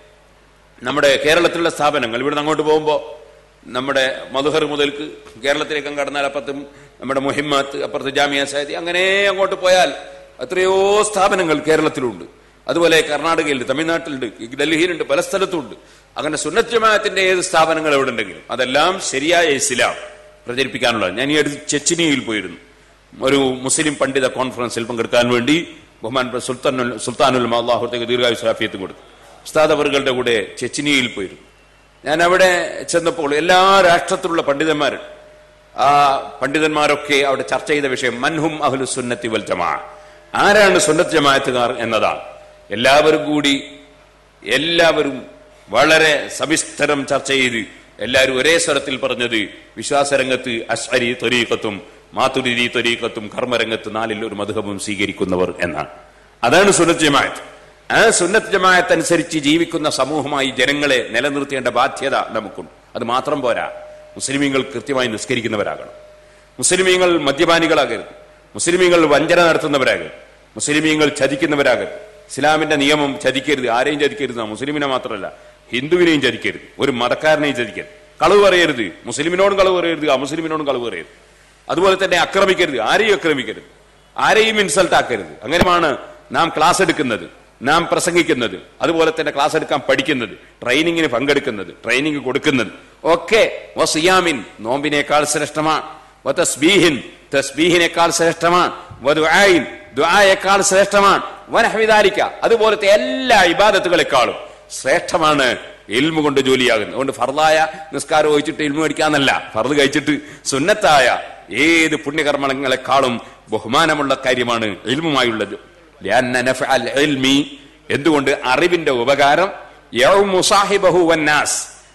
Speaker 1: നമ്മുടെ കേരളത്തിലുള്ള സ്ഥാപനങ്ങൾ ഇവിടുന്ന് അങ്ങോട്ട് പോകുമ്പോൾ നമ്മുടെ മധുഹർ മുതൽക്ക് കേരളത്തിലേക്ക് കടന്നാൽ അപ്പുറത്തും നമ്മുടെ മുഹിമ്മത്ത് അപ്പുറത്ത് ജാമിയ സാഹിതി അങ്ങനെ അങ്ങോട്ട് പോയാൽ എത്രയോ സ്ഥാപനങ്ങൾ കേരളത്തിലുണ്ട് അതുപോലെ കർണാടകയിലുണ്ട് തമിഴ്നാട്ടിലുണ്ട് ഡൽഹിയിലുണ്ട് പല സ്ഥലത്തുണ്ട് അങ്ങനെ സുന്നത്ത് ജമാഅത്തിന്റെ ഏത് സ്ഥാപനങ്ങൾ എവിടെ ഉണ്ടെങ്കിലും അതെല്ലാം ശരിയായ ഇസ്ലാം പ്രചരിപ്പിക്കാനുള്ളത് ഞാൻ ഈ അടുത്ത് ചെച്ചിനിയിൽ പോയിരുന്നു ഒരു മുസ്ലിം പണ്ഡിത കോൺഫറൻസിൽ പങ്കെടുക്കാൻ വേണ്ടി ബഹുമാൻ സുൽത്താനുൽ സുൽത്താനുൽ അള്ളാഹുത്തേക്ക് ദീർഘായുസ്രാഫിയത്ത് കൊടുത്തു ഉസ്താദ് അവറുകളുടെ കൂടെ ചെച്ചിനിയിൽ പോയിരുന്നു ഞാൻ അവിടെ ചെന്നപ്പോൾ എല്ലാ രാഷ്ട്രത്തിലുള്ള പണ്ഡിതന്മാരും ആ പണ്ഡിതന്മാരൊക്കെ അവിടെ ചർച്ച ചെയ്ത വിഷയം മൻഹും അഹ്ലു സുന്നത്തി വൽ ജമാ ആരാണ് സുന്നത്ത് ജമാഅത്തുകാർ എന്നതാണ് എല്ലാവരും കൂടി എല്ലാവരും വളരെ സവിസ്തരം ചർച്ച ചെയ്ത് എല്ലാവരും ഒരേ സ്വരത്തിൽ പറഞ്ഞത് വിശ്വാസരംഗത്ത് അശ്വരി ത്വരീക്കത്തും മാതുരിതി ത്വരീക്കത്തും കർമ്മരംഗത്ത് നാലിൽ ഒരു മധുഹബും സ്വീകരിക്കുന്നവർ എന്നാണ് അതാണ് സുന്നത്ത് ജമാഅത്ത് ആ സുന്നത്ത് ജമാഅത്ത് അനുസരിച്ച് ജീവിക്കുന്ന സമൂഹമായി ജനങ്ങളെ നിലനിർത്തേണ്ട ബാധ്യത നമുക്കുണ്ട് അത് മാത്രം പോരാ മുസ്ലിമീങ്ങൾ കൃത്യമായി നിസ്കരിക്കുന്നവരാകണം മുസ്ലിമീങ്ങൾ മദ്യപാനികളാകരുത് മുസ്ലിമീങ്ങൾ വഞ്ചന നടത്തുന്നവരാകരുത് മുസ്ലിമീങ്ങൾ ചതിക്കുന്നവരാകരുത് ഇസ്ലാമിന്റെ നിയമം ചതിക്കരുത് ആരെയും ചതിക്കരുത് ആ മുസ്ലിമിനെ മാത്രമല്ല ഹിന്ദുവിനെയും ചതിക്കരുത് ഒരു മതക്കാരനെയും ചതിക്കരുത് കളവ് പറയരുത് മുസ്ലിമിനോടും കളവ് പറയരുത് അമുസ്ലിമിനോടും കളവ് പറയരുത് അതുപോലെ തന്നെ ആക്രമിക്കരുത് ആരെയും ആക്രമിക്കരുത് ആരെയും ഇൻസൾട്ട് ആക്കരുത് അങ്ങനെയാണ് നാം ക്ലാസ് എടുക്കുന്നത് നാം പ്രസംഗിക്കുന്നത് അതുപോലെ തന്നെ ക്ലാസ് എടുക്കാൻ പഠിക്കുന്നത് ട്രെയിനിങ്ങിന് പങ്കെടുക്കുന്നത് ട്രെയിനിങ് കൊടുക്കുന്നത് ഒക്കെ വസിയാമിൻ നോമ്പിനേക്കാൾ ശ്രേഷ്ഠമാണ് വതസ്ബീഹിൻ തസ്ബീഹിനേക്കാൾ ശ്രേഷ്ഠമാണ് വദുആയിൻ ദുആയേക്കാൾ ശ്രേഷ്ഠമാണ് വനഹവിദാരിക്ക അതുപോലത്തെ എല്ലാ ഇബാദത്തുകളെക്കാളും ശ്രേഷ്ഠമാണ് ഇൽമു കൊണ്ട് ജോലിയാകുന്നത് അതുകൊണ്ട് ഫർദായ നിസ്കാരം ഒഴിച്ചിട്ട് ഇൽമു പഠിക്കാന്നല്ല ഫർദ് കഴിച്ചിട്ട് സുന്നത്തായ ഏത് പുണ്യകർമ്മങ്ങളെക്കാളും ബഹുമാനമുള്ള കാര്യമാണ് ഇൽമുമായുള്ളത് ലഅന്ന നഫ്അൽ ഇൽമി എന്തുകൊണ്ട് അറിവിന്റെ ഉപകാരം യൗമു സാഹിബഹു വന്നാസ്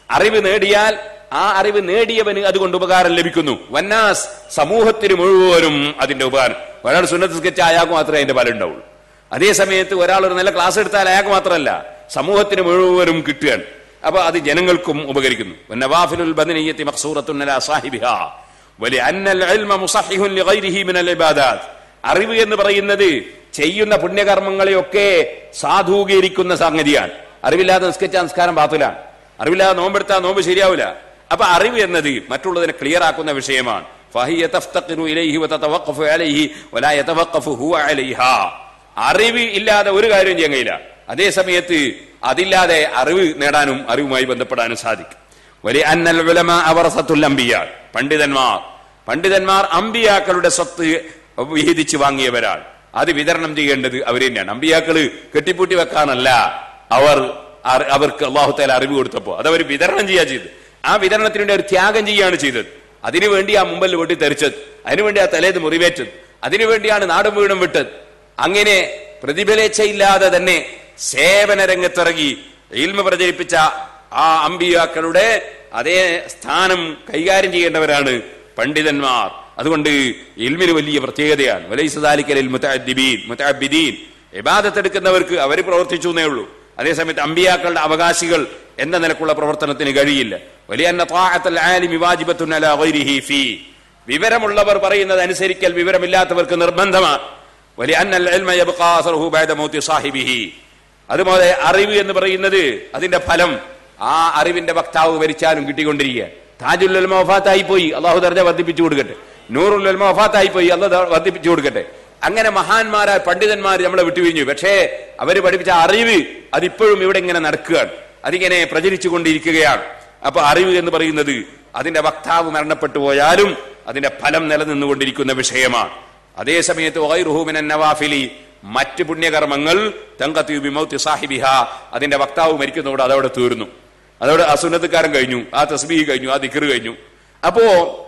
Speaker 1: അറിവ് നേടിയാൽ ആ അറിവ് നേടിയവന് അതുകൊണ്ട് ഉപകാരം ലഭിക്കുന്നു വന്നാസ് സമൂഹത്തിന് മുഴുവനും അതിന്റെ ഉപകാരം ഒരാൾ സുന്നത്ത് സ്കെച്ച് അയാൾക്ക് മാത്രമേ അതിന്റെ ഫലം ഉണ്ടാവുള്ളൂ അതേ സമയത്ത് ഒരാൾ ഒരു നല്ല ക്ലാസ് എടുത്താൽ അയാൾക്ക് മാത്രമല്ല സമൂഹത്തിന് മുഴുവനും കിട്ടുകയാണ് അപ്പൊ അത് ജനങ്ങൾക്കും ഉപകരിക്കുന്നു നവാഫിലുൽ ബദനിയ്യത്തി മഖ്സൂറത്തുൻ അലാ സാഹിബിഹാ വലി അന്നൽ ഇൽമ മുസഹിഹുൻ ലിഗൈരിഹി മിനൽ ഇബാദാത്ത് അറിവ് എന്ന് പറയുന്നത് ചെയ്യുന്ന പുണ്യകർമ്മങ്ങളെയൊക്കെ സാധൂകീകരിക്കുന്ന സംഗതിയാണ് അറിവില്ലാതെ നിസ്കരിച്ച സംസ്കാരം പാത്തിലാണ് അറിവില്ലാതെ നോമ്പെടുത്താൽ നോമ്പ് ശരിയാവില്ല അപ്പൊ അറിവ് എന്നത് മറ്റുള്ളതിനെ ക്ലിയർ ആക്കുന്ന വിഷയമാണ് فهي تفتقر إليه وتتوقف عليه ولا يتوقف هو عليها അറിവ് ഇല്ലാതെ ഒരു കാര്യം ചെയ്യാൻ കഴിയില്ല അതേ സമയത്ത് അതില്ലാതെ അറിവ് നേടാനും അറിവുമായി ബന്ധപ്പെടാനും സാധിക്കും വലിയ അന്നൽ ഉലമ അവറസത്തുൽ അംബിയ പണ്ഡിതന്മാർ പണ്ഡിതന്മാർ അമ്പിയാക്കളുടെ സ്വത്ത് വിഹിതിച്ച് വാങ്ങിയവരാണ് അത് വിതരണം ചെയ്യേണ്ടത് അവർ തന്നെയാണ് അമ്പിയാക്കള് കെട്ടിപ്പൂട്ടി വെക്കാനല്ല അവർ അറി- അവർക്ക് അള്ളാഹുത്തേല അറിവ് കൊടുത്തപ്പോ അത് അവർ വിതരണം ചെയ്യാ ചെയ്തത് ആ വിതരണത്തിന് വേണ്ടി അവർ ത്യാഗം ചെയ്യുകയാണ് ചെയ്തത് അതിനുവേണ്ടി ആ മുമ്പിൽ വെട്ടി തെറിച്ചത് അതിനുവേണ്ടി ആ തലേത് മുറിവേറ്റത് അതിനുവേണ്ടിയാണ് നാടും വീടും വിട്ടത് അങ്ങനെ പ്രതിഫലേച്ഛയില്ലാതെ തന്നെ സേവന രംഗത്തിറങ്ങി ഇൽമ പ്രചരിപ്പിച്ച ആ അമ്പിയാക്കളുടെ അതേ സ്ഥാനം കൈകാര്യം ചെയ്യേണ്ടവരാണ് പണ്ഡിതന്മാർ അതുകൊണ്ട് ഇൽമിന് വലിയ പ്രത്യേകതയാണ് വലൈസദാലിക്കലിൽ മുത്തഅദ്ദിബീൻ മുത്തഅബ്ബിദീൻ ഇബാദത്തെടുക്കുന്നവർക്ക് അവർ പ്രവർത്തിച്ചു എന്നേ ഉള്ളൂ അതേസമയത്ത് അമ്പിയാക്കളുടെ അവകാശികൾ എന്ന നിലക്കുള്ള പ്രവർത്തനത്തിന് കഴിയില്ല വലിയ വിവരമുള്ളവർ പറയുന്നത് അനുസരിക്കൽ വിവരമില്ലാത്തവർക്ക് നിർബന്ധമാണ് വലിയ അതുപോലെ അറിവ് എന്ന് പറയുന്നത് അതിന്റെ ഫലം ആ അറിവിന്റെ വക്താവ് ഭരിച്ചാലും കിട്ടിക്കൊണ്ടിരിക്കുക താജുൽ വഫാത്തായി പോയി അള്ളാഹു ദർജ വർദ്ധിപ്പിച്ചു കൊടുക്കട്ടെ നൂറുൽ വഫാത്തായി പോയി അള്ളാഹ് വർദ്ധിപ്പിച്ചു കൊടുക്കട്ടെ അങ്ങനെ മഹാന്മാരായ പണ്ഡിതന്മാർ നമ്മളെ വിട്ടുപിരിഞ്ഞു പക്ഷേ അവര് പഠിപ്പിച്ച അറിവ് അതിപ്പോഴും ഇവിടെ ഇങ്ങനെ നടക്കുകയാണ് അതിങ്ങനെ പ്രചരിച്ചു കൊണ്ടിരിക്കുകയാണ് അപ്പൊ അറിവ് എന്ന് പറയുന്നത് അതിന്റെ വക്താവ് മരണപ്പെട്ടു പോയാലും അതിന്റെ ഫലം നിലനിന്നുകൊണ്ടിരിക്കുന്ന വിഷയമാണ് അതേ സമയത്ത് വൈറുഹൂമിനൻ നവാഫിലി മറ്റ് പുണ്യകർമ്മങ്ങൾ തങ്കത്തി സാഹിബിഹ അതിന്റെ വക്താവ് മരിക്കുന്നതോടെ അതവിടെ തീർന്നു അതോടെ ആ സുന്നത്തുകാരൻ കഴിഞ്ഞു ആ തസ്ബീഹ് കഴിഞ്ഞു ആ ദിക്കറ് കഴിഞ്ഞു അപ്പോ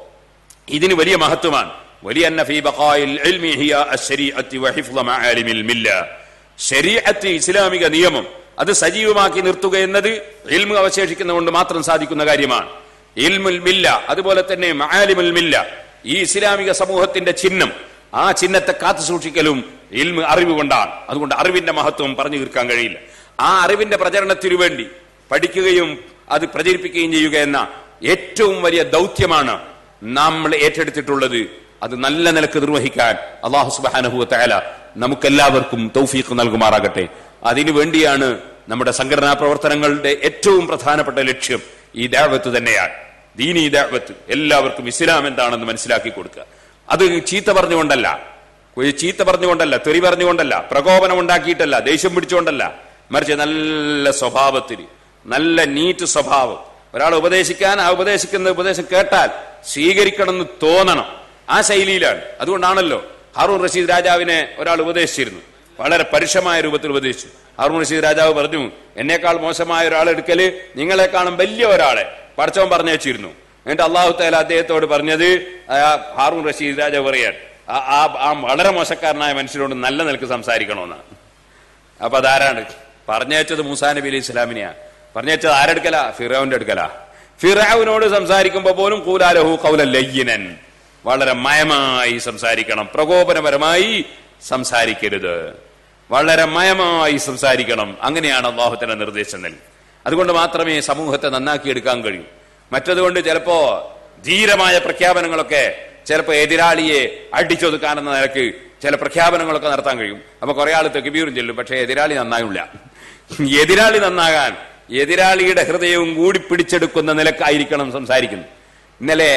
Speaker 1: ഇതിന് വലിയ മഹത്വമാണ് വലിയ ഫീ ബഖായിൽ ഇൽമി ഹിയ അശ്ശരീഅത്തി വഹിഫ്ള മആലിമിൽ മില്ല ശരീഅത്ത് ഇസ്ലാമിക നിയമം അത് സജീവമാക്കി നിർത്തുക എന്നത് ഇൽമു അവശേഷിക്കുന്നതുകൊണ്ട് മാത്രം സാധിക്കുന്ന കാര്യമാണ് ഇൽമുൽ മില്ല അതുപോലെ തന്നെ മആലിമുൽ മില്ല ഈ ഇസ്ലാമിക സമൂഹത്തിന്റെ ചിഹ്നം ആ ചിഹ്നത്തെ കാത്തു സൂക്ഷിക്കലും ഇൽമ് അറിവ് കൊണ്ടാണ് അതുകൊണ്ട് അറിവിന്റെ മഹത്വം പറഞ്ഞു തീർക്കാൻ കഴിയില്ല ആ അറിവിന്റെ പ്രചരണത്തിനു വേണ്ടി പഠിക്കുകയും അത് പ്രചരിപ്പിക്കുകയും ചെയ്യുക എന്ന ഏറ്റവും വലിയ ദൗത്യമാണ് നമ്മൾ ഏറ്റെടുത്തിട്ടുള്ളത് അത് നല്ല നിലക്ക് നിർവഹിക്കാൻ അള്ളാഹു സുബാനഹു തയാല നമുക്കെല്ലാവർക്കും തൗഫീഖ് നൽകുമാറാകട്ടെ അതിനു വേണ്ടിയാണ് നമ്മുടെ സംഘടനാ പ്രവർത്തനങ്ങളുടെ ഏറ്റവും പ്രധാനപ്പെട്ട ലക്ഷ്യം ഈ ദാവത്ത് തന്നെയാണ് ദീനി ദാവത്ത് എല്ലാവർക്കും ഇസ്ലാം എന്താണെന്ന് മനസ്സിലാക്കി കൊടുക്കുക അത് ചീത്ത പറഞ്ഞുകൊണ്ടല്ല ഒരു ചീത്ത പറഞ്ഞുകൊണ്ടല്ല തെറി പറഞ്ഞുകൊണ്ടല്ല പ്രകോപനം ഉണ്ടാക്കിയിട്ടല്ല ദേഷ്യം പിടിച്ചുകൊണ്ടല്ല മറിച്ച് നല്ല സ്വഭാവത്തിൽ നല്ല നീറ്റ് സ്വഭാവം ഒരാൾ ഉപദേശിക്കാൻ ആ ഉപദേശിക്കുന്ന ഉപദേശം കേട്ടാൽ സ്വീകരിക്കണമെന്ന് തോന്നണം ആ ശൈലിയിലാണ് അതുകൊണ്ടാണല്ലോ ഹാറൂൺ റഷീദ് രാജാവിനെ ഒരാൾ ഉപദേശിച്ചിരുന്നു വളരെ പരുഷമായ രൂപത്തിൽ ഉപദേശിച്ചു ഹാറൂൺ റഷീദ് രാജാവ് പറഞ്ഞു എന്നേക്കാൾ മോശമായ ഒരാളെടുക്കല് നിങ്ങളെക്കാളും വലിയ ഒരാളെ പടച്ചവൻ പറഞ്ഞയച്ചിരുന്നു എന്നിട്ട് അള്ളാഹു താല അദ്ദേഹത്തോട് പറഞ്ഞത് ആ ഹാറൂൺ റഷീദ് രാജാവ് പറയാൻ ആ- ആ ആ വളരെ മോശക്കാരനായ മനുഷ്യരോട് നല്ല നിലക്ക് സംസാരിക്കണമെന്നാണ് അപ്പൊ അതാരാണ് പറഞ്ഞയച്ചത് മൂസാ നബി അലൈഹി ഇസ്ലാമിനെയാ പറഞ്ഞയച്ചത് ആരെടുക്കല ഫിറാവിന്റെ അടുക്കല ഫിറാവിനോട് സംസാരിക്കുമ്പോ പോലും കൂലാലഹു കൗല ലയ്യനൻ വളരെ മയമായി സംസാരിക്കണം പ്രകോപനപരമായി സംസാരിക്കരുത് വളരെ മയമായി സംസാരിക്കണം അങ്ങനെയാണ് അള്ളാഹുത്തിന്റെ നിർദ്ദേശം നൽകി അതുകൊണ്ട് മാത്രമേ സമൂഹത്തെ നന്നാക്കിയെടുക്കാൻ കഴിയൂ മറ്റതുകൊണ്ട് ചിലപ്പോ ധീരമായ പ്രഖ്യാപനങ്ങളൊക്കെ ചിലപ്പോ എതിരാളിയെ അടിച്ചൊതുക്കാനെന്ന നിലക്ക് ചില പ്രഖ്യാപനങ്ങളൊക്കെ നടത്താൻ കഴിയും അപ്പൊ കുറെ ആൾ തെക്കുബീറും ചെല്ലും പക്ഷെ എതിരാളി നന്നാകില്ല എതിരാളി നന്നാകാൻ എതിരാളിയുടെ ഹൃദയവും കൂടി പിടിച്ചെടുക്കുന്ന നിലക്കായിരിക്കണം സംസാരിക്കുന്നത് ഇന്നലെ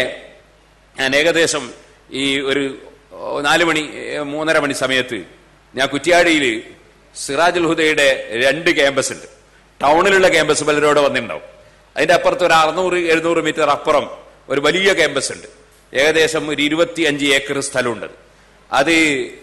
Speaker 1: ഞാൻ ഏകദേശം ഈ ഒരു ഓ, നാല് മണി ഏ, മൂന്നര മണി സമയത്ത് ഞാൻ കുറ്റ്യാടിയിൽ സിറാജുൽ ഹുദയുടെ രണ്ട് ക്യാമ്പസ് ഉണ്ട് ടൗണിലുള്ള ക്യാമ്പസ് പലരോട് വന്നിട്ടുണ്ടാവും അതിന്റെ അപ്പുറത്ത് ഒരു അറുന്നൂറ് എഴുന്നൂറ് മീറ്റർ അപ്പുറം ഒരു വലിയ ക്യാമ്പസ് ഉണ്ട് ഏകദേശം ഒരു ഇരുപത്തി അഞ്ച് ഏക്കർ സ്ഥലമുണ്ട് അത്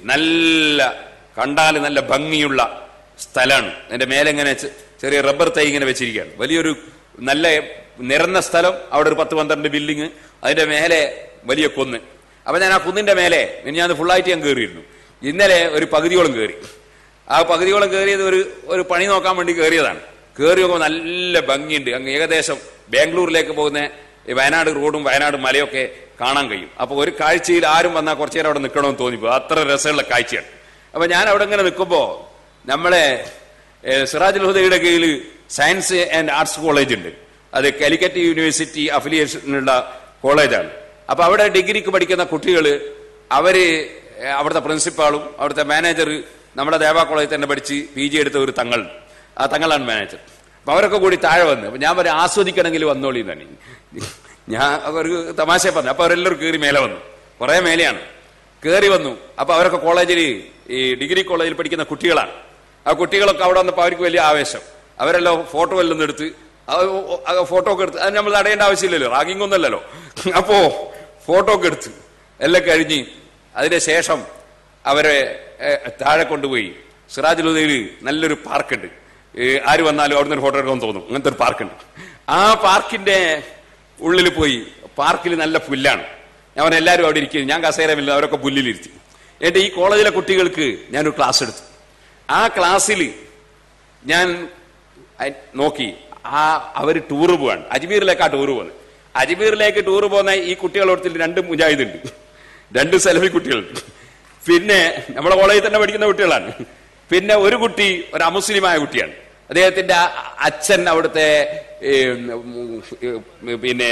Speaker 1: നല്ല കണ്ടാൽ നല്ല ഭംഗിയുള്ള സ്ഥലമാണ് അതിന്റെ മേലെ ഇങ്ങനെ ചെ- ചെറിയ റബ്ബർ തൈ ഇങ്ങനെ വെച്ചിരിക്കുകയാണ് വലിയൊരു നല്ല നിരന്ന സ്ഥലം അവിടെ ഒരു പത്ത് പന്ത്രണ്ട് ബിൽഡിങ് അതിന്റെ മേലെ വലിയ കുന്ന് അപ്പൊ ഞാൻ ആ കുന്നിന്റെ മേലെ ഞാൻ ഫുള്ളായിട്ട് ഞാൻ കയറിയിരുന്നു ഇന്നലെ ഒരു പകുതിയോളം കയറി ആ പകുതിയോളം കയറിയത് ഒരു ഒരു പണി നോക്കാൻ വേണ്ടി കയറിയതാണ് കയറി നോക്കുമ്പോൾ നല്ല ഭംഗിയുണ്ട് അങ്ങ് ഏകദേശം ബാംഗ്ലൂരിലേക്ക് പോകുന്ന ഈ വയനാട് റോഡും വയനാട് മലയൊക്കെ കാണാൻ കഴിയും അപ്പൊ ഒരു കാഴ്ചയിൽ ആരും വന്നാൽ കുറച്ചു നേരം അവിടെ നിൽക്കണമെന്ന് തോന്നിപ്പോ അത്ര രസമുള്ള കാഴ്ചയാണ് അപ്പൊ ഞാൻ അവിടെ ഇങ്ങനെ നിൽക്കുമ്പോ നമ്മളെ ഏഹ്, സിറാജുൽ ഹുദയുടെ കീഴിൽ സയൻസ് ആൻഡ് ആർട്സ് കോളേജ് ഉണ്ട് അത് കാലിക്കറ്റ് യൂണിവേഴ്സിറ്റി അഫിലിയേഷനുള്ള കോളേജാണ് അപ്പൊ അവിടെ ഡിഗ്രിക്ക് പഠിക്കുന്ന കുട്ടികൾ അവര് ഏഹ്, അവിടുത്തെ പ്രിൻസിപ്പാളും അവിടുത്തെ മാനേജർ നമ്മുടെ ദേവാ കോളേജിൽ തന്നെ പഠിച്ച് പി ജി എടുത്ത ഒരു തങ്ങൾ ആ തങ്ങളാണ് മാനേജർ അപ്പൊ അവരൊക്കെ കൂടി താഴെ വന്നു അപ്പൊ ഞാൻ പറയും ആസ്വദിക്കണമെങ്കിൽ വന്നോളി തന്നെ ഞാൻ അവർക്ക് തമാശ പറഞ്ഞു അപ്പൊ അവരെല്ലാവരും കയറി മേലെ വന്നു കുറെ മേലെയാണ് കയറി വന്നു അപ്പൊ അവരൊക്കെ കോളേജിൽ ഈ ഡിഗ്രി കോളേജിൽ പഠിക്കുന്ന കുട്ടികളാണ് ആ കുട്ടികളൊക്കെ അവിടെ വന്നപ്പോൾ അവർക്ക് വലിയ ആവേശം അവരെല്ലാം ഫോട്ടോ എല്ലാം ഒന്ന് എടുത്ത് ഫോട്ടോ ഒക്കെ എടുത്ത് അത് നമ്മൾ തടയേണ്ട ആവശ്യമില്ലല്ലോ റാഗിംഗ് ഒന്നുമല്ലല്ലോ അപ്പോ ഫോട്ടോ ഒക്കെ എടുത്ത് എല്ലാം കഴിഞ്ഞ് അതിന് ശേഷം അവരെ ഏ, താഴെ കൊണ്ടുപോയി സിറാജുൽ ഉദയിൽ നല്ലൊരു പാർക്കുണ്ട് ഏ, ആര് വന്നാലും അവിടുന്ന് ഒരു ഫോട്ടോ എടുക്കാൻ തോന്നും അങ്ങനത്തെ ഒരു പാർക്കുണ്ട് ആ പാർക്കിന്റെ ഉള്ളിൽ പോയി പാർക്കിൽ നല്ല പുല്ലാണ് ഞാൻ പറഞ്ഞു എല്ലാവരും അവിടെ ഇരിക്കും ഞാൻ കസേരമില്ല അവരൊക്കെ പുല്ലിലിരുത്തി എന്നിട്ട് ഈ കോളേജിലെ കുട്ടികൾക്ക് ഞാനൊരു ക്ലാസ് എടുത്തു ആ ക്ലാസ്സിൽ ഞാൻ അ- നോക്കി ആ അവർ ടൂറ് പോവാണ് അജ്മീറിലേക്ക് ആ ടൂറ് പോകുന്നത് അജ്മീറിലേക്ക് ടൂറ് പോകുന്ന ഈ കുട്ടികളോടത്തിൽ രണ്ട് മുജാഹിദുണ്ട് രണ്ട് സെലഫി കുട്ടികളുണ്ട് പിന്നെ നമ്മളെ കോളേജിൽ തന്നെ പഠിക്കുന്ന കുട്ടികളാണ് പിന്നെ ഒരു കുട്ടി ഒരു അമുസ്ലിമായ കുട്ടിയാണ് അദ്ദേഹത്തിന്റെ അ- അച്ഛൻ അവിടുത്തെ ഏ, ഉം, ഉം, പിന്നെ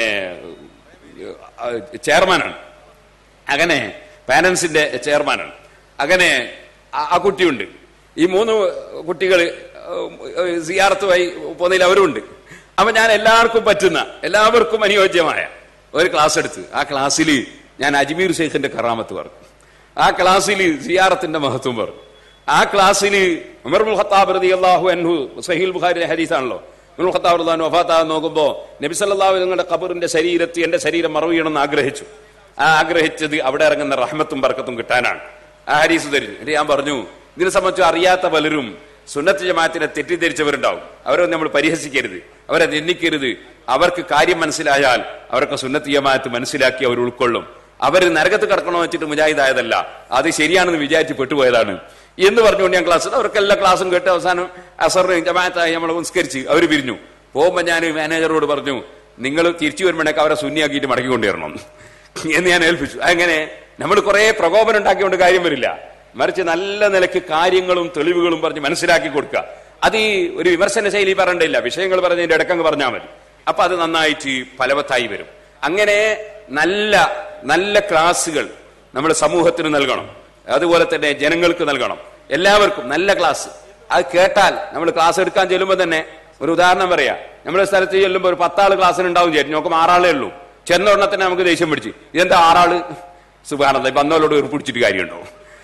Speaker 1: ആ, ചെയർമാനാണ് അങ്ങനെ പാരന്റ്സിന്റെ ചെയർമാനാണ് അങ്ങനെ ആ- ആ കുട്ടിയുണ്ട് ഈ മൂന്ന് കുട്ടികൾ സിയാർത്തുമായി പോകുന്നതിൽ അവരുണ്ട് അപ്പൊ ഞാൻ എല്ലാവർക്കും പറ്റുന്ന എല്ലാവർക്കും അനുയോജ്യമായ ഒരു ക്ലാസ് എടുത്ത് ആ ക്ലാസ്സിൽ ഞാൻ അജ്മീർ ഷെയ്ഖിന്റെ കറാമത്ത് പറഞ്ഞു ആ ക്ലാസ്സിൽ സിയാറത്തിന്റെ മഹത്വം പറഞ്ഞു ആ ക്ലാസ്സിൽ ഉമർബുൽ ഖത്താബ് റതി അള്ളാഹു അൻഹു സഹീൽ ബുഖാരി ഹദീസാണല്ലോ ഉമർ ഖത്താബ് റളിയല്ലാഹു അൻഹു വഫാത്താ നോക്കുമ്പോ നബി സല്ലല്ലാഹു അലൈഹി നിങ്ങളുടെ ഖബറിന്റെ ശരീരത്തിൽ എന്റെ ശരീരം മറവിയണമെന്ന് ആഗ്രഹിച്ചു ആ ആഗ്രഹിച്ചത് അവിടെ ഇറങ്ങുന്ന റഹ്മത്തും ബർക്കത്തും കിട്ടാനാണ് ആ ഹരീസ് തരുന്നു എന്നിട്ട് ഞാൻ പറഞ്ഞു ഇതിനെ സംബന്ധിച്ച് അറിയാത്ത പലരും സുന്നത്ത് ജമാഅത്തിനെ തെറ്റിദ്ധരിച്ചവരുണ്ടാവും അവരെ നമ്മൾ പരിഹസിക്കരുത് അവരെ നിന്ദിക്കരുത് അവർക്ക് കാര്യം മനസ്സിലായാൽ അവർക്ക് സുന്നത്ത് ജമാഅത്ത് മനസ്സിലാക്കി അവർ ഉൾക്കൊള്ളും അവർ നരകത്ത് കിടക്കണമെന്ന് വെച്ചിട്ട് മുജാഹിദായതല്ല അത് ശരിയാണെന്ന് വിചാരിച്ച് പെട്ടുപോയതാണ് എന്ന് പറഞ്ഞുകൊണ്ട് ഞാൻ ക്ലാസ് അവർക്ക് എല്ലാ ക്ലാസ്സും കേട്ട് അവസാനം അസറിന് ജമാഅത്തായി നമ്മൾ സംസ്കരിച്ച് അവർ പിരിഞ്ഞു പോകുമ്പോൾ ഞാൻ മാനേജറോട് പറഞ്ഞു നിങ്ങൾ തിരിച്ചു വരുമ്പോഴേക്ക് അവരെ ശൂന്യാക്കിയിട്ട് മടക്കി കൊണ്ടുവരണം എന്ന് ഞാൻ ഏൽപ്പിച്ചു അങ്ങനെ നമ്മൾ കുറെ പ്രകോപനം ഉണ്ടാക്കിക്കൊണ്ട് കാര്യം വരില്ല മറിച്ച് നല്ല നിലയ്ക്ക് കാര്യങ്ങളും തെളിവുകളും പറഞ്ഞ് മനസ്സിലാക്കി കൊടുക്കുക അത് ഈ ഒരു വിമർശന ശൈലി പറയണ്ടില്ല വിഷയങ്ങൾ പറഞ്ഞതിന്റെ ഇടക്കങ്ങ് പറഞ്ഞാൽ മതി അപ്പൊ അത് നന്നായിട്ട് ഫലവത്തായി വരും അങ്ങനെ നല്ല നല്ല ക്ലാസ്സുകൾ നമ്മൾ സമൂഹത്തിന് നൽകണം അതുപോലെ തന്നെ ജനങ്ങൾക്ക് നൽകണം എല്ലാവർക്കും നല്ല ക്ലാസ് അത് കേട്ടാൽ നമ്മൾ ക്ലാസ് എടുക്കാൻ ചെല്ലുമ്പോൾ തന്നെ ഒരു ഉദാഹരണം പറയാ നമ്മുടെ സ്ഥലത്ത് ചെല്ലുമ്പോൾ ഒരു പത്താള് ക്ലാസ്സിന് ഉണ്ടാവും ചേരും നോക്കുമ്പോൾ ആറാളേ ഉള്ളൂ ചെന്ന ഉടനെ തന്നെ നമുക്ക് ദേഷ്യം പിടിച്ച് ഇതെന്താ ആറാള് സുഖാനന്ദ വന്നവരോട് ഒരു പിടിച്ചിട്ട് കാര്യമുണ്ടോ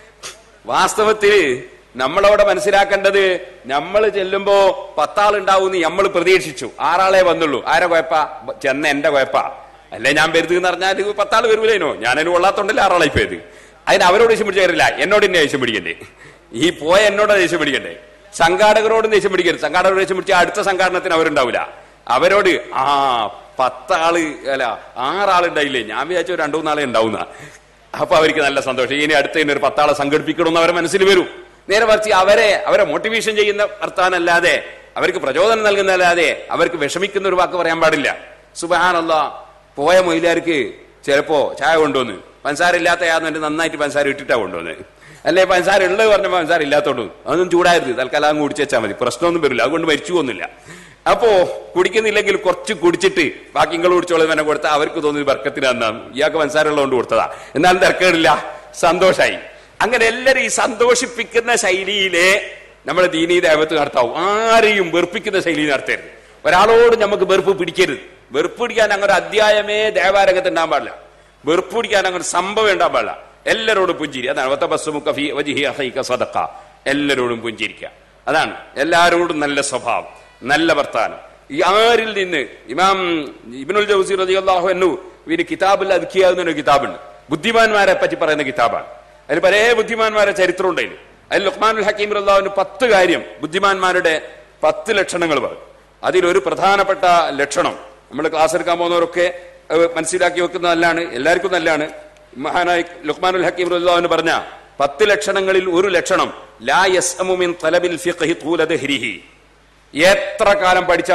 Speaker 1: വാസ്തവത്തിൽ നമ്മളവിടെ മനസ്സിലാക്കേണ്ടത് നമ്മൾ ചെല്ലുമ്പോ പത്താളുണ്ടാവും എന്ന് നമ്മൾ പ്രതീക്ഷിച്ചു ആറാളെ വന്നുള്ളൂ ആരെ കുഴപ്പ ചെന്ന എന്റെ കുഴപ്പ അല്ലേ ഞാൻ വരുത് എന്ന് പറഞ്ഞാൽ പത്താള് വരുമില്ലേനോ ഞാനതിന് കൊള്ളാത്തോണ്ടല്ലേ ആറാളായി പോയത് അതിന് അവരോട് ദേഷ്യം പിടിച്ച കാര്യമില്ല എന്നോട് എന്നെ ദേഷ്യം പിടിക്കണ്ടേ ഈ പോയ എന്നോട് ദേഷ്യം പിടിക്കണ്ടേ സംഘാടകരോടും ദേഷ്യം പിടിക്കരുത് സംഘാടകരോട് ദേഷ്യം പിടിച്ചാൽ അടുത്ത സംഘാടനത്തിന് അവരുണ്ടാവില്ല അവരോട് ആ പത്താള് അല്ല ആറാളുണ്ടായില്ലേ ഞാൻ വിചാരിച്ചു ഒരു രണ്ടു മൂന്നാളെ ഉണ്ടാവുന്ന അപ്പൊ അവർക്ക് നല്ല സന്തോഷം ഇനി അടുത്ത ഇനി ഒരു പത്താളെ സംഘടിപ്പിക്കണമെന്ന് അവരെ മനസ്സിൽ വരും നേരെ മറിച്ച് അവരെ അവരെ മോട്ടിവേഷൻ ചെയ്യുന്ന വർത്താനല്ലാതെ അവർക്ക് പ്രചോദനം നൽകുന്നതല്ലാതെ അവർക്ക് വിഷമിക്കുന്ന ഒരു വാക്ക് പറയാൻ പാടില്ല സുബഹാനല്ല പോയ മൊയിലാർക്ക് ചിലപ്പോ ചായ കൊണ്ടുവന്ന് പഞ്ചസാര ഇല്ലാത്ത യാതൊന്നും നന്നായിട്ട് പഞ്ചസാര ഇട്ടിട്ടാ കൊണ്ടുവന്ന് അല്ലെ പഞ്ചസാര ഉള്ളത് പറഞ്ഞപ്പോ പഞ്ചസാര ഇല്ലാത്തോണ്ട് അതൊന്നും ചൂടായിരുന്നു തൽക്കാലം അങ്ങ് കുടിച്ചു വെച്ചാൽ മതി പ്രശ്നമൊന്നും വരില്ല അതുകൊണ്ട് മരിച്ചു പോകുന്നില്ല അപ്പോ കുടിക്കുന്നില്ലെങ്കിൽ കുറച്ച് കുടിച്ചിട്ട് ബാക്കി നിങ്ങൾ കുടിച്ചോളൂ തന്നെ കൊടുത്താൽ അവർക്ക് തോന്നുന്നത് ബർക്കത്തിന് തന്നാണ് ഇയാൾക്ക് പഞ്ചസാര ഉള്ളതുകൊണ്ട് കൊടുത്തതാ എന്നാലും തിരക്കേടില്ല സന്തോഷായി അങ്ങനെ എല്ലാരും ഈ സന്തോഷിപ്പിക്കുന്ന ശൈലിയിലെ നമ്മുടെ ദീനീ ദേവത്ത് നടത്താവും ആരെയും വെറുപ്പിക്കുന്ന ശൈലി നടത്തരുത് ഒരാളോട് നമുക്ക് വെറുപ്പ് പിടിക്കരുത് വെറുപ്പ് പിടിക്കാൻ അങ്ങനെ ഒരു അധ്യായമേ ദേവാരംഗത്ത് ഉണ്ടാകാൻ പാടില്ല വെറുപ്പ് പിടിക്കാൻ അങ്ങനെ സംഭവം ഉണ്ടാകാൻ പാടില്ല എല്ലാരോടും പുഞ്ചിരി അതാണ് വത്തബസ്സുമുക ഫീ വജ്ഹി അഖീക സദഖ എല്ലാരോടും പുഞ്ചിരിക്കുക അതാണ് എല്ലാരോടും നല്ല സ്വഭാവം നല്ല വർത്താനം ഈ ആരിൽ നിന്ന് ഇമാം ഇബ്നുൽ ജൗസി റളിയല്ലാഹു അൻഹു ഇവര് കിതാബുൽ അദ്കിയ എന്നൊരു കിതാബുണ്ട് ബുദ്ധിമാന്മാരെ പറ്റി പറയുന്ന കിതാബാണ് അതിൽ പല ബുദ്ധിമാന്മാരെ ചരിത്രം ഉണ്ടായിന് അതിൽ ലുഖ്മാനുൽ ഹക്കീം റളിയല്ലാഹുവിന് പത്ത് കാര്യം ബുദ്ധിമാന്മാരുടെ പത്ത് ലക്ഷണങ്ങൾ പറയും അതിലൊരു പ്രധാനപ്പെട്ട ലക്ഷണം നമ്മൾ ക്ലാസ് എടുക്കാൻ പോകുന്നവരൊക്കെ അത് മനസ്സിലാക്കി വെക്കുന്ന നല്ലതാണ് എല്ലാവർക്കും നല്ലതാണ് മഹാനായ ലുഖ്മാനുൽ ഹക്കീം റളിയല്ലാഹു പറഞ്ഞ പത്ത് ലക്ഷണങ്ങളിൽ ഒരു ലക്ഷണം ലാ യസ്അമു മിൻ തലബിൽ ഫിഖ്ഹി തൂല ദഹ്രിഹി എത്ര കാലം പഠിച്ചാലും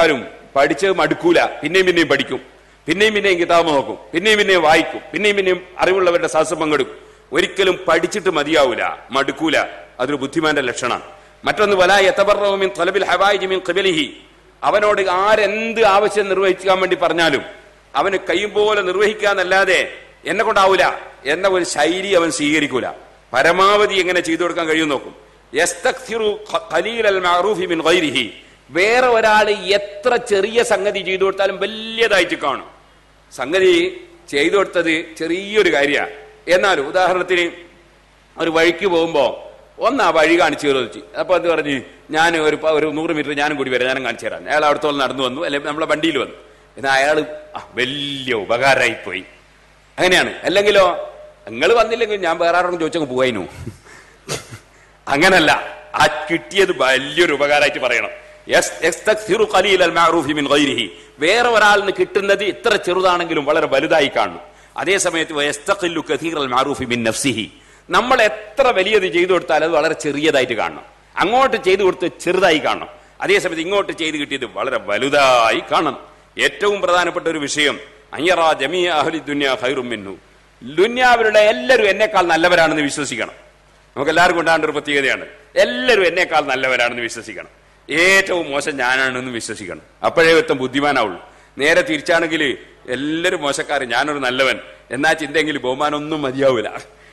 Speaker 2: പഠിച്ചത് മടുക്കൂല പിന്നെയും പിന്നെയും പഠിക്കും പിന്നെയും പിന്നെയും കിതാബ് നോക്കും പിന്നെയും പിന്നെയും വായിക്കും പിന്നെയും പിന്നെയും അറിവുള്ളവരുടെ സഹസം പങ്കെടുക്കും ഒരിക്കലും പഠിച്ചിട്ട് മതിയാവൂല മടുക്കൂല അതൊരു ബുദ്ധിമാന്റെ ലക്ഷണമാണ് മറ്റൊന്ന് വല യത്തബറമിൻ തൊലബിൽ ഹവായി മിൻ ഖിബലിഹി അവനോട് ആരെന്ത് ആവശ്യം നിർവഹിക്കാൻ വേണ്ടി പറഞ്ഞാലും അവന് കയ്യും പോലെ നിർവഹിക്കാന്നല്ലാതെ എന്നെ കൊണ്ടാവൂല എന്ന ഒരു ശൈലി അവൻ സ്വീകരിക്കൂല പരമാവധി എങ്ങനെ ചെയ്തു കൊടുക്കാൻ കഴിയും നോക്കും യസ്തക്സിറു ഖ- ഖലീലൽ മഅറൂഫി മിൻ ഗൈരിഹി. വേറെ ഒരാൾ എത്ര ചെറിയ സംഗതി ചെയ്തു കൊടുത്താലും വലിയതായിട്ട് കാണും സംഗതി ചെയ്തു കൊടുത്തത് ചെറിയൊരു കാര്യമാണ് എന്നാലും ഉദാഹരണത്തിന് ഒരു വഴിക്ക് പോകുമ്പോ ഒന്ന് ആ വഴി കാണിച്ചു ചോദിച്ചു അപ്പൊ അത് പറഞ്ഞ് ഞാൻ ഒരു പ- ഒരു നൂറ് മീറ്റർ ഞാനും കൂടി വരാം ഞാനും കാണിച്ചു തരാം അയാൾ അവിടത്തോളം നടന്നു വന്നു അല്ലെങ്കിൽ നമ്മളെ വണ്ടിയിൽ വന്നു എന്നാൽ അയാൾ വലിയ ഉപകാരമായി പോയി അങ്ങനെയാണ് അല്ലെങ്കിലോ നിങ്ങൾ വന്നില്ലെങ്കിൽ ഞാൻ വേറെ ആരോടും ചോദിച്ചങ്ങ് പോവായിരുന്നു അങ്ങനല്ല ആ കിട്ടിയത് വലിയൊരു ഉപകാരമായിട്ട് പറയണം യസ്- യസ്തക്സിറു ഖലീലൽ മഅറൂഫി മിൻ ഗൈരിഹി. വേറെ ഒരാളിന് കിട്ടുന്നത് ഇത്ര ചെറുതാണെങ്കിലും വളരെ വലുതായി കാണും അതേ സമയത്ത് വയസ്തഖില്ലു കഥീറൽ മഅറൂഫി മിൻ നഫ്സിഹി നമ്മൾ എത്ര വലിയത് ചെയ്തു കൊടുത്താൽ അത് വളരെ ചെറിയതായിട്ട് കാണണം അങ്ങോട്ട് ചെയ്തു കൊടുത്ത് ചെറുതായി കാണണം അതേസമയത്ത് ഇങ്ങോട്ട് ചെയ്ത് കിട്ടിയത് വളരെ വലുതായി കാണണം ഏറ്റവും പ്രധാനപ്പെട്ട ഒരു വിഷയം അയ്യറാ ജമിയ അഹ്ലി ദുനിയ ഖൈറും മിന്നു ദുന്യാവിലുള്ള എല്ലാവരും എന്നെക്കാൾ നല്ലവരാണെന്ന് വിശ്വസിക്കണം നമുക്ക് എല്ലാവർക്കും ഉണ്ടാകേണ്ട ഒരു പ്രത്യേകതയാണ് എല്ലാവരും എന്നെക്കാൾ നല്ലവരാണെന്ന് വിശ്വസിക്കണം ഏറ്റവും മോശം ഞാനാണെന്ന് വിശ്വസിക്കണം അപ്പോഴേ വ്യക്തം ബുദ്ധിമാനാവുള്ളൂ നേരെ തിരിച്ചാണെങ്കിൽ എല്ലാവരും മോശക്കാരൻ ഞാനൊരു നല്ലവൻ എന്നാ ചിന്തെങ്കിൽ ബഹുമാനമൊന്നും മതിയാവൂല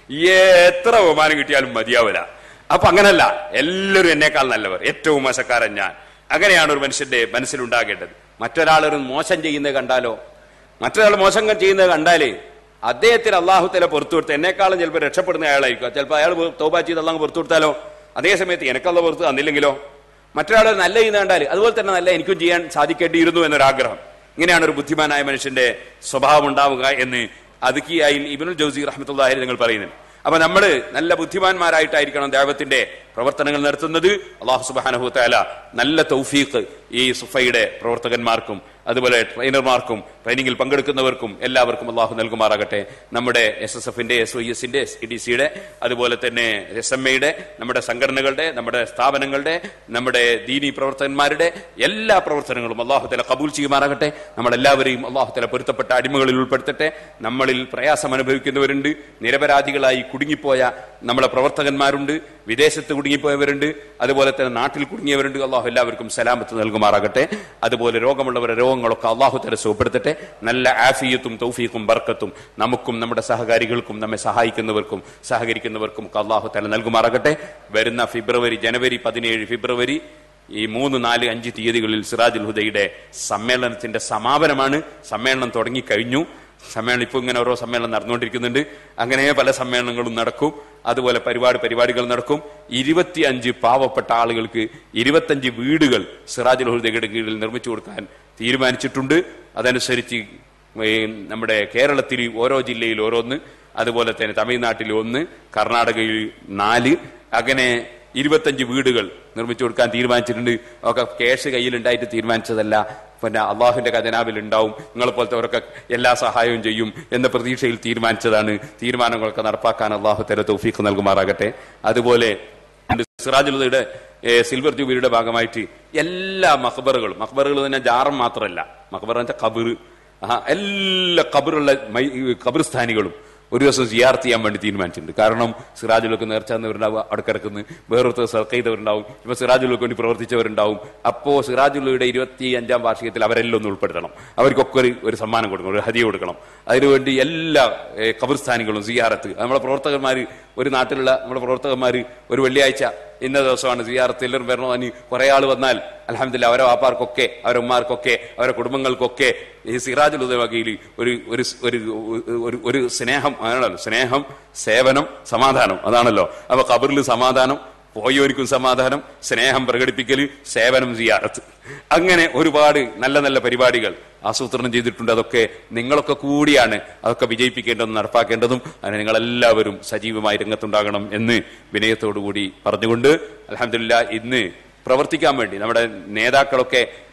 Speaker 2: എത്ര ബഹുമാനം കിട്ടിയാലും മതിയാവൂല അപ്പൊ അങ്ങനല്ല എല്ലാവരും എന്നേക്കാൾ നല്ലവർ ഏറ്റവും മോശക്കാരൻ ഞാൻ അങ്ങനെയാണ് ഒരു മനുഷ്യന്റെ മനസ്സിലുണ്ടാകേണ്ടത് മറ്റൊരാൾ ഒരു മോശം ചെയ്യുന്നത് കണ്ടാലോ മറ്റൊരാൾ മോശം ചെയ്യുന്നത് കണ്ടാലേ അദ്ദേഹത്തിന് അള്ളാഹുത്തല പുറത്തു കൊടുത്ത് എന്നെക്കാളും ചിലപ്പോൾ രക്ഷപ്പെടുന്ന അയാളായിരിക്കും ചിലപ്പോൾ അയാൾ തോബാ ചെയ്ത് അള്ളാഹ് പുറത്തു കൊടുത്താലോ അതേ സമയത്ത് എനിക്കുള്ള പുറത്ത് തന്നില്ലെങ്കിലോ മറ്റൊരാൾ നല്ല ചെയ്യുന്ന കണ്ടാൽ അതുപോലെ തന്നെ നല്ല എനിക്കും ചെയ്യാൻ സാധിക്കേണ്ടിയിരുന്നു എന്നൊരാഗ്രഹം ഇങ്ങനെയാണ് ഒരു ബുദ്ധിമാനായ മനുഷ്യന്റെ സ്വഭാവം ഉണ്ടാവുക എന്ന് അതുക്കിയായി ഇബിനുൽ ജൗസി റഹ്മത്തുള്ളാഹി നിങ്ങൾ പറയുന്നത് അപ്പൊ നമ്മൾ നല്ല ബുദ്ധിമാന്മാരായിട്ടായിരിക്കണം ദൈവത്തിന്റെ പ്രവർത്തനങ്ങൾ നടത്തുന്നത് അള്ളാഹു സുബാനഹു താല നല്ല തൗഫീഖ് ഈ സുഫയുടെ പ്രവർത്തകന്മാർക്കും അതുപോലെ ട്രെയിനർമാർക്കും ട്രെയിനിങ്ങിൽ പങ്കെടുക്കുന്നവർക്കും എല്ലാവർക്കും അള്ളാഹു നൽകുമാറാകട്ടെ നമ്മുടെ എസ് എസ് എഫിന്റെ എസ് ഒ എസിന്റെ എസ് ഇ ഡി സിയുടെ അതുപോലെ തന്നെ എസ് എം എയുടെ നമ്മുടെ സംഘടനകളുടെ നമ്മുടെ സ്ഥാപനങ്ങളുടെ നമ്മുടെ ദീനി പ്രവർത്തകന്മാരുടെ എല്ലാ പ്രവർത്തനങ്ങളും അള്ളാഹു തല കബൂൽ ചെയ്യുമാറാകട്ടെ നമ്മളെല്ലാവരെയും അള്ളാഹു തല പൊരുത്തപ്പെട്ട അടിമകളിൽ ഉൾപ്പെടുത്തട്ടെ നമ്മളിൽ പ്രയാസം അനുഭവിക്കുന്നവരുണ്ട് നിരപരാധികളായി കുടുങ്ങിപ്പോയ നമ്മളെ പ്രവർത്തകന്മാരുണ്ട് വിദേശത്ത് കുടുങ്ങിപ്പോയവരുണ്ട് അതുപോലെ തന്നെ നാട്ടിൽ കുടുങ്ങിയവരുണ്ട് അള്ളാഹു എല്ലാവർക്കും സലാമത്ത് നൽകുമാറാകട്ടെ അതുപോലെ രോഗമുള്ളവരുടെ രോഗങ്ങളൊക്കെ അള്ളാഹു തല സുഖപ്പെടുത്തട്ടെ നല്ല ആഫിയത്തും തൗഫീഖും ബർക്കത്തും നമുക്കും നമ്മുടെ സഹകാരികൾക്കും നമ്മെ സഹായിക്കുന്നവർക്കും സഹകരിക്കുന്നവർക്കും ഒക്കെ അള്ളാഹു തല നൽകുമാറാകട്ടെ വരുന്ന ഫെബ്രുവരി ജനുവരി പതിനേഴ് ഫെബ്രുവരി ഈ മൂന്ന് നാല് അഞ്ച് തീയതികളിൽ സിറാജുൽ ഹുദയുടെ സമ്മേളനത്തിന്റെ സമാപനമാണ് സമ്മേളനം തുടങ്ങിക്കഴിഞ്ഞു സമ്മേളനം ഇപ്പോൾ ഇങ്ങനെ ഓരോ സമ്മേളനം നടന്നുകൊണ്ടിരിക്കുന്നുണ്ട് അങ്ങനെ പല സമ്മേളനങ്ങളും നടക്കും അതുപോലെ പരിപാടി പരിപാടികൾ നടക്കും ഇരുപത്തിയഞ്ച് പാവപ്പെട്ട ആളുകൾക്ക് ഇരുപത്തഞ്ച് വീടുകൾ സിറാജുൽ ഹുദയുടെ കീഴിൽ നിർമ്മിച്ചു കൊടുക്കാൻ തീരുമാനിച്ചിട്ടുണ്ട് അതനുസരിച്ച് ഈ നമ്മുടെ കേരളത്തിൽ ഓരോ ജില്ലയിൽ ഓരോന്ന് അതുപോലെ തന്നെ തമിഴ്നാട്ടിൽ ഒന്ന് കർണാടകയിൽ നാല് അങ്ങനെ ഇരുപത്തഞ്ച് വീടുകൾ നിർമ്മിച്ചു കൊടുക്കാൻ തീരുമാനിച്ചിട്ടുണ്ട് ഒക്കെ ക്യാഷ് കയ്യിലുണ്ടായിട്ട് തീരുമാനിച്ചതല്ല പിന്നെ അള്ളാഹുവിന്റെ ഖജനാവിൽ ഉണ്ടാവും നിങ്ങളെ പോലത്തെവരൊക്കെ എല്ലാ സഹായവും ചെയ്യും എന്ന പ്രതീക്ഷയിൽ തീരുമാനിച്ചതാണ് തീരുമാനങ്ങളൊക്കെ നടപ്പാക്കാൻ അള്ളാഹു തല തൗഫീഖ് നൽകുമാറാകട്ടെ അതുപോലെ സിറാജുലയുടെ സിൽവർ ജൂബിലിയുടെ ഭാഗമായിട്ട് എല്ലാ മഖബറുകളും മഖബറുകൾ തന്നെ ജാറം മാത്രമല്ല മഖബർ എന്ന് വെച്ചാൽ കബറ് ആ എല്ലാ കബറുള്ള മൈ- ഖബർസ്ഥാനികളും ഒരു ദിവസം സിയാർത്ത് ചെയ്യാൻ വേണ്ടി തീരുമാനിച്ചിട്ടുണ്ട് കാരണം സിറാജുലൊക്കെ നേർച്ച എന്നവരുണ്ടാവും അവിടെ കിടക്കുന്നു വേറൊരുത്തർ സർക്ക് ചെയ്തവരുണ്ടാവും ഇപ്പൊ സിറാജുലൊക്കെ വേണ്ടി പ്രവർത്തിച്ചവരുണ്ടാവും അപ്പോ സിറാജുലയുടെ ഇരുപത്തി അഞ്ചാം വാർഷികത്തിൽ അവരെല്ലാം ഒന്ന് ഉൾപ്പെടുത്തണം അവർക്കൊക്കെ ഒരു ഒരു സമ്മാനം കൊടുക്കണം ഒരു ഹതിയ കൊടുക്കണം അതിനുവേണ്ടി എല്ലാ ഏഹ്, ഖബർസ്ഥാനികളും സിയാറത്ത് നമ്മളെ പ്രവർത്തകന്മാർ ഒരു നാട്ടിലുള്ള നമ്മുടെ പ്രവർത്തകന്മാർ ഒരു വെള്ളിയാഴ്ച ഇന്ന ദിവസമാണ് സിയാറത്ത് എല്ലാവരും വരണോ അതിന് കുറെ ആൾ വന്നാൽ അലഹമില്ല അവരെ വാപ്പാർക്കൊക്കെ അവരെ ഉമ്മാർക്കൊക്കെ അവരെ കുടുംബങ്ങൾക്കൊക്കെ ഈ സിറാജുൽ ഉദയവകയിൽ ഒരു ഒരു ഒരു ഒരു ഒരു സ്നേഹം ആണല്ലോ സ്നേഹം സേവനം സമാധാനം അതാണല്ലോ അപ്പൊ ഖബറിൽ സമാധാനം പോയവർക്കും സമാധാനം സ്നേഹം പ്രകടിപ്പിക്കൽ സേവനം സിയാറത്ത് അങ്ങനെ ഒരുപാട് നല്ല നല്ല പരിപാടികൾ ആസൂത്രണം ചെയ്തിട്ടുണ്ട് അതൊക്കെ നിങ്ങളൊക്കെ കൂടിയാണ് അതൊക്കെ വിജയിപ്പിക്കേണ്ടതും നടപ്പാക്കേണ്ടതും അതിന് നിങ്ങളെല്ലാവരും സജീവമായി രംഗത്തുണ്ടാകണം എന്ന് വിനയത്തോടു കൂടി പറഞ്ഞുകൊണ്ട് അലഹമില്ല ഇന്ന് പ്രവർത്തിക്കാൻ വേണ്ടി നമ്മുടെ നേതാക്കളൊക്കെ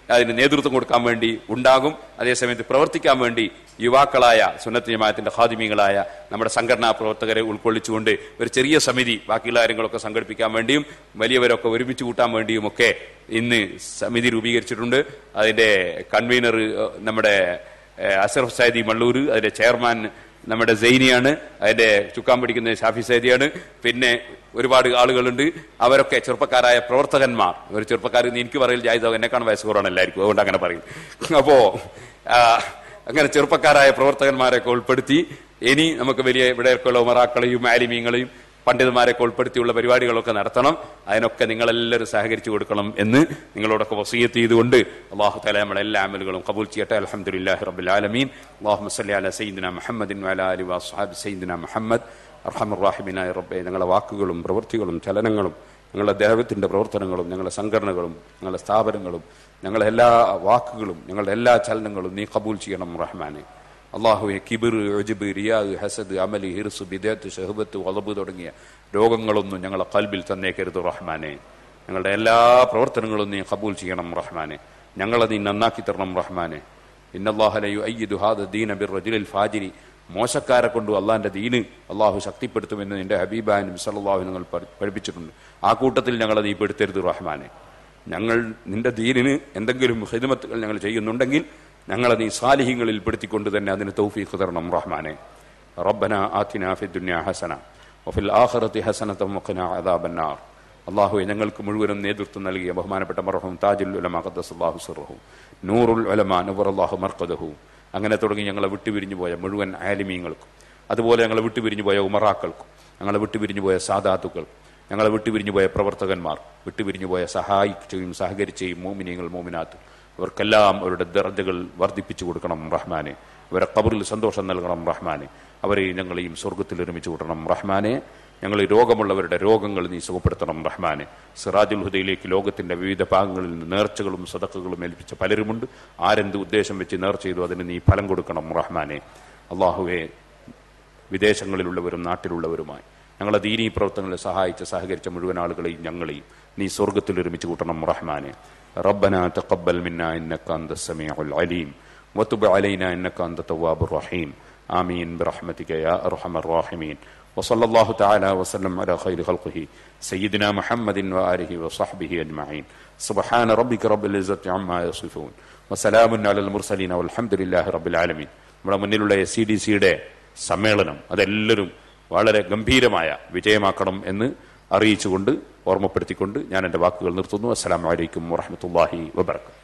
Speaker 2: അതിന് നേതൃത്വം കൊടുക്കാൻ വേണ്ടി ഉണ്ടാകും അതേസമയത്ത് പ്രവർത്തിക്കാൻ വേണ്ടി യുവാക്കളായ സുന്നത്ത് ജമാഅത്തിന്റെ ഖാദിമീങ്ങളായ നമ്മുടെ സംഘടനാ പ്രവർത്തകരെ ഉൾക്കൊള്ളിച്ചുകൊണ്ട് ഒരു ചെറിയ സമിതി ബാക്കിയുള്ള കാര്യങ്ങളൊക്കെ സംഘടിപ്പിക്കാൻ വേണ്ടിയും വലിയവരൊക്കെ ഒരുമിച്ച് കൂട്ടാൻ വേണ്ടിയും ഒക്കെ ഇന്ന് സമിതി രൂപീകരിച്ചിട്ടുണ്ട് അതിന്റെ കൺവീനർ ഏഹ്, നമ്മുടെ ഏഹ്, അഷറഫ് സൈദി മള്ളൂർ അതിന്റെ ചെയർമാൻ നമ്മുടെ സൈനിയാണ് അതിന്റെ ചുക്കാൻ പിടിക്കുന്ന ഷാഫി സൈദിയാണ് പിന്നെ ഒരുപാട് ആളുകളുണ്ട് അവരൊക്കെ ചെറുപ്പക്കാരായ പ്രവർത്തകന്മാർ ഒരു ചെറുപ്പക്കാർ എനിക്ക് പറയൽ ജായിദ് എന്നെക്കാണ് വയസ്സ് കുറവാണ് എല്ലാവർക്കും അതുകൊണ്ട് അങ്ങനെ പറയും അപ്പോ ആ, അങ്ങനെ ചെറുപ്പക്കാരായ പ്രവർത്തകന്മാരെയൊക്കെ ഉൾപ്പെടുത്തി ഇനി നമുക്ക് വലിയ ഇവിടെയൊക്കെയുള്ള ഉമറാക്കളെയും ആലിമീങ്ങളെയും പണ്ഡിതന്മാരെയൊക്കെ ഉൾപ്പെടുത്തിയുള്ള പരിപാടികളൊക്കെ നടത്തണം അതിനൊക്കെ നിങ്ങളെല്ലാവരും സഹകരിച്ചു കൊടുക്കണം എന്ന് നിങ്ങളോടൊക്കെ വസീയത്ത് ചെയ്തുകൊണ്ട് അള്ളാഹു തല നമ്മളെ എല്ലാ അമലുകളും കബൂൽ ചെയ്യട്ടെ അലഹമുല്ലാഹി റബ്ബിൽ ആലമീൻ അള്ളാഹു സല്ലി അല സയ്യിദിന മുഹമ്മദിൻ വഅല അലി വസ്ഹാബ് സയ്യിദിന മുഹമ്മദ് അർഹമുറാഹിമിനായ റബ്ബെ ഞങ്ങളുടെ വാക്കുകളും പ്രവൃത്തികളും ചലനങ്ങളും ഞങ്ങളുടെ ദേഹത്തിന്റെ പ്രവർത്തനങ്ങളും ഞങ്ങളുടെ സംഘടനകളും ഞങ്ങളുടെ സ്ഥാപനങ്ങളും ഞങ്ങളുടെ എല്ലാ വാക്കുകളും ഞങ്ങളുടെ എല്ലാ ചലനങ്ങളും നീ കബൂൽ ചെയ്യണം റഹ്മാനെ അള്ളാഹുവെ കിബിർ ഒജിബ് റിയാദ് ഹസദ് അമലി ഹിർസ് ബിദേത്ത് ഷഹബത്ത് വളബ് തുടങ്ങിയ രോഗങ്ങളൊന്നും ഞങ്ങളെ കൽബിൽ തന്നേക്കരുത് റഹ്മാനെ ഞങ്ങളുടെ എല്ലാ പ്രവർത്തനങ്ങളും നീ കബൂൽ ചെയ്യണം റഹ്മാനെ ഞങ്ങളെ നീ നന്നാക്കി തരണം റഹ്മാനെ ഇന്നല്ലാഹലയു അയ്യിദു ഹാദ ദീന ബിർ റജുലിൽ ഫാജിരി മോശക്കാരെ കൊണ്ട് അള്ളാന്റെ ദീന് അള്ളാഹു ശക്തിപ്പെടുത്തുമെന്ന് നിന്റെ ഹബീബാനും സല്ലാഹു നിങ്ങൾ പഠി- പഠിപ്പിച്ചിട്ടുണ്ട് ആ കൂട്ടത്തിൽ ഞങ്ങളെ നീ പെടുത്തരുത് റഹ്മാനെ ഞങ്ങൾ നിന്റെ ദീനിന് എന്തെങ്കിലും ഹിദമത്തുകൾ ഞങ്ങൾ ചെയ്യുന്നുണ്ടെങ്കിൽ ഞങ്ങളെ നീ സാലിഹ്യങ്ങളിൽ പെടുത്തിക്കൊണ്ട് തന്നെ അതിന് തൗഫീഖ് തരണം റഹ്മാനെ റബ്ബന ആത്തിന ഫി ദുനിയ ഹസന വഫിൽ ആഖിറതി ഹസനത വഖിന അദാബന്നാർ അള്ളാഹു ഞങ്ങൾക്ക് മുഴുവനും നേതൃത്വം നൽകിയ ബഹുമാനപ്പെട്ട മർഹൂം താജുൽ ഉലമ ഖദ്ദസല്ലാഹു സിർഹു നൂറുൽ ഉലമ നബറല്ലാഹു മർക്കദഹു അങ്ങനെ തുടങ്ങി ഞങ്ങളെ വിട്ടുപിരിഞ്ഞു പോയ മുഴുവൻ ആലിമീങ്ങൾക്കും അതുപോലെ ഞങ്ങളെ വിട്ടുപിരിഞ്ഞു പോയ ഉമറാക്കൾക്കും ഞങ്ങളെ വിട്ടുപിരിഞ്ഞു പോയ സാദാത്തുക്കൾക്കും ഞങ്ങളെ വിട്ടുപിരിഞ്ഞു പോയ പ്രവർത്തകന്മാർ വിട്ടുപിരിഞ്ഞു പോയ സഹായിക്കുകയും സഹകരിക്കുകയും മോമിനിയങ്ങൾ മോമിനാത്ത് അവർക്കെല്ലാം അവരുടെ ദർജകൾ വർദ്ധിപ്പിച്ചു കൊടുക്കണം റഹ്മാനെ അവരെ കബറിൽ സന്തോഷം നൽകണം റഹ്മാനെ അവരെ ഞങ്ങളെയും സ്വർഗത്തിൽ ഒരുമിച്ച് കൂട്ടണം റഹ്മാനെ ഞങ്ങൾ ഈ രോഗമുള്ളവരുടെ രോഗങ്ങൾ നീ സുഖപ്പെടുത്തണം റഹ്മാനെ സിറാജുൽ ഹുദയിലേക്ക് ലോകത്തിന്റെ വിവിധ ഭാഗങ്ങളിൽ നിന്ന് നേർച്ചകളും സദക്കകളും ഏൽപ്പിച്ച പലരുമുണ്ട് ആരെന്ത് ഉദ്ദേശം വെച്ച് നേർച്ച ചെയ്തു അതിന് നീ ഫലം കൊടുക്കണം റഹ്മാനെ അള്ളാഹുവെ വിദേശങ്ങളിലുള്ളവരും നാട്ടിലുള്ളവരുമായി ഞങ്ങളെ ദീനീ പ്രവർത്തനങ്ങളെ സഹായിച്ച സഹകരിച്ച മുഴുവൻ ആളുകളെയും ഞങ്ങളെയും നീ സ്വർഗത്തിൽ ഒരുമിച്ച് കൂട്ടണം റഹ്മാനെ ربنا تقبل منا انك انت السميع العليم وتب علينا انك انت التواب الرحيم امين برحمتك يا ارحم الراحمين وصلى الله تعالى وسلم على خير خلقه سيدنا محمد واله وصحبه اجمعين سبحان ربك رب العزه عما يصفون وسلام على المرسلين والحمد لله رب العالمين നമ്മുടെ മുന്നിലുള്ള എസ് സി ഡി സിയുടെ സമ്മേളനം അതെല്ലാവരും വളരെ ഗംഭീരമായ വിജയമാക്കണം എന്ന് അറിയിച്ചുകൊണ്ട് ഓർമ്മപ്പെടുത്തിക്കൊണ്ട് ഞാൻ എൻ്റെ വാക്കുകൾ നിർത്തുന്നു അസ്സലാമു അലൈക്കും വറഹ്മത്തുള്ളാഹി വബറകാതുഹു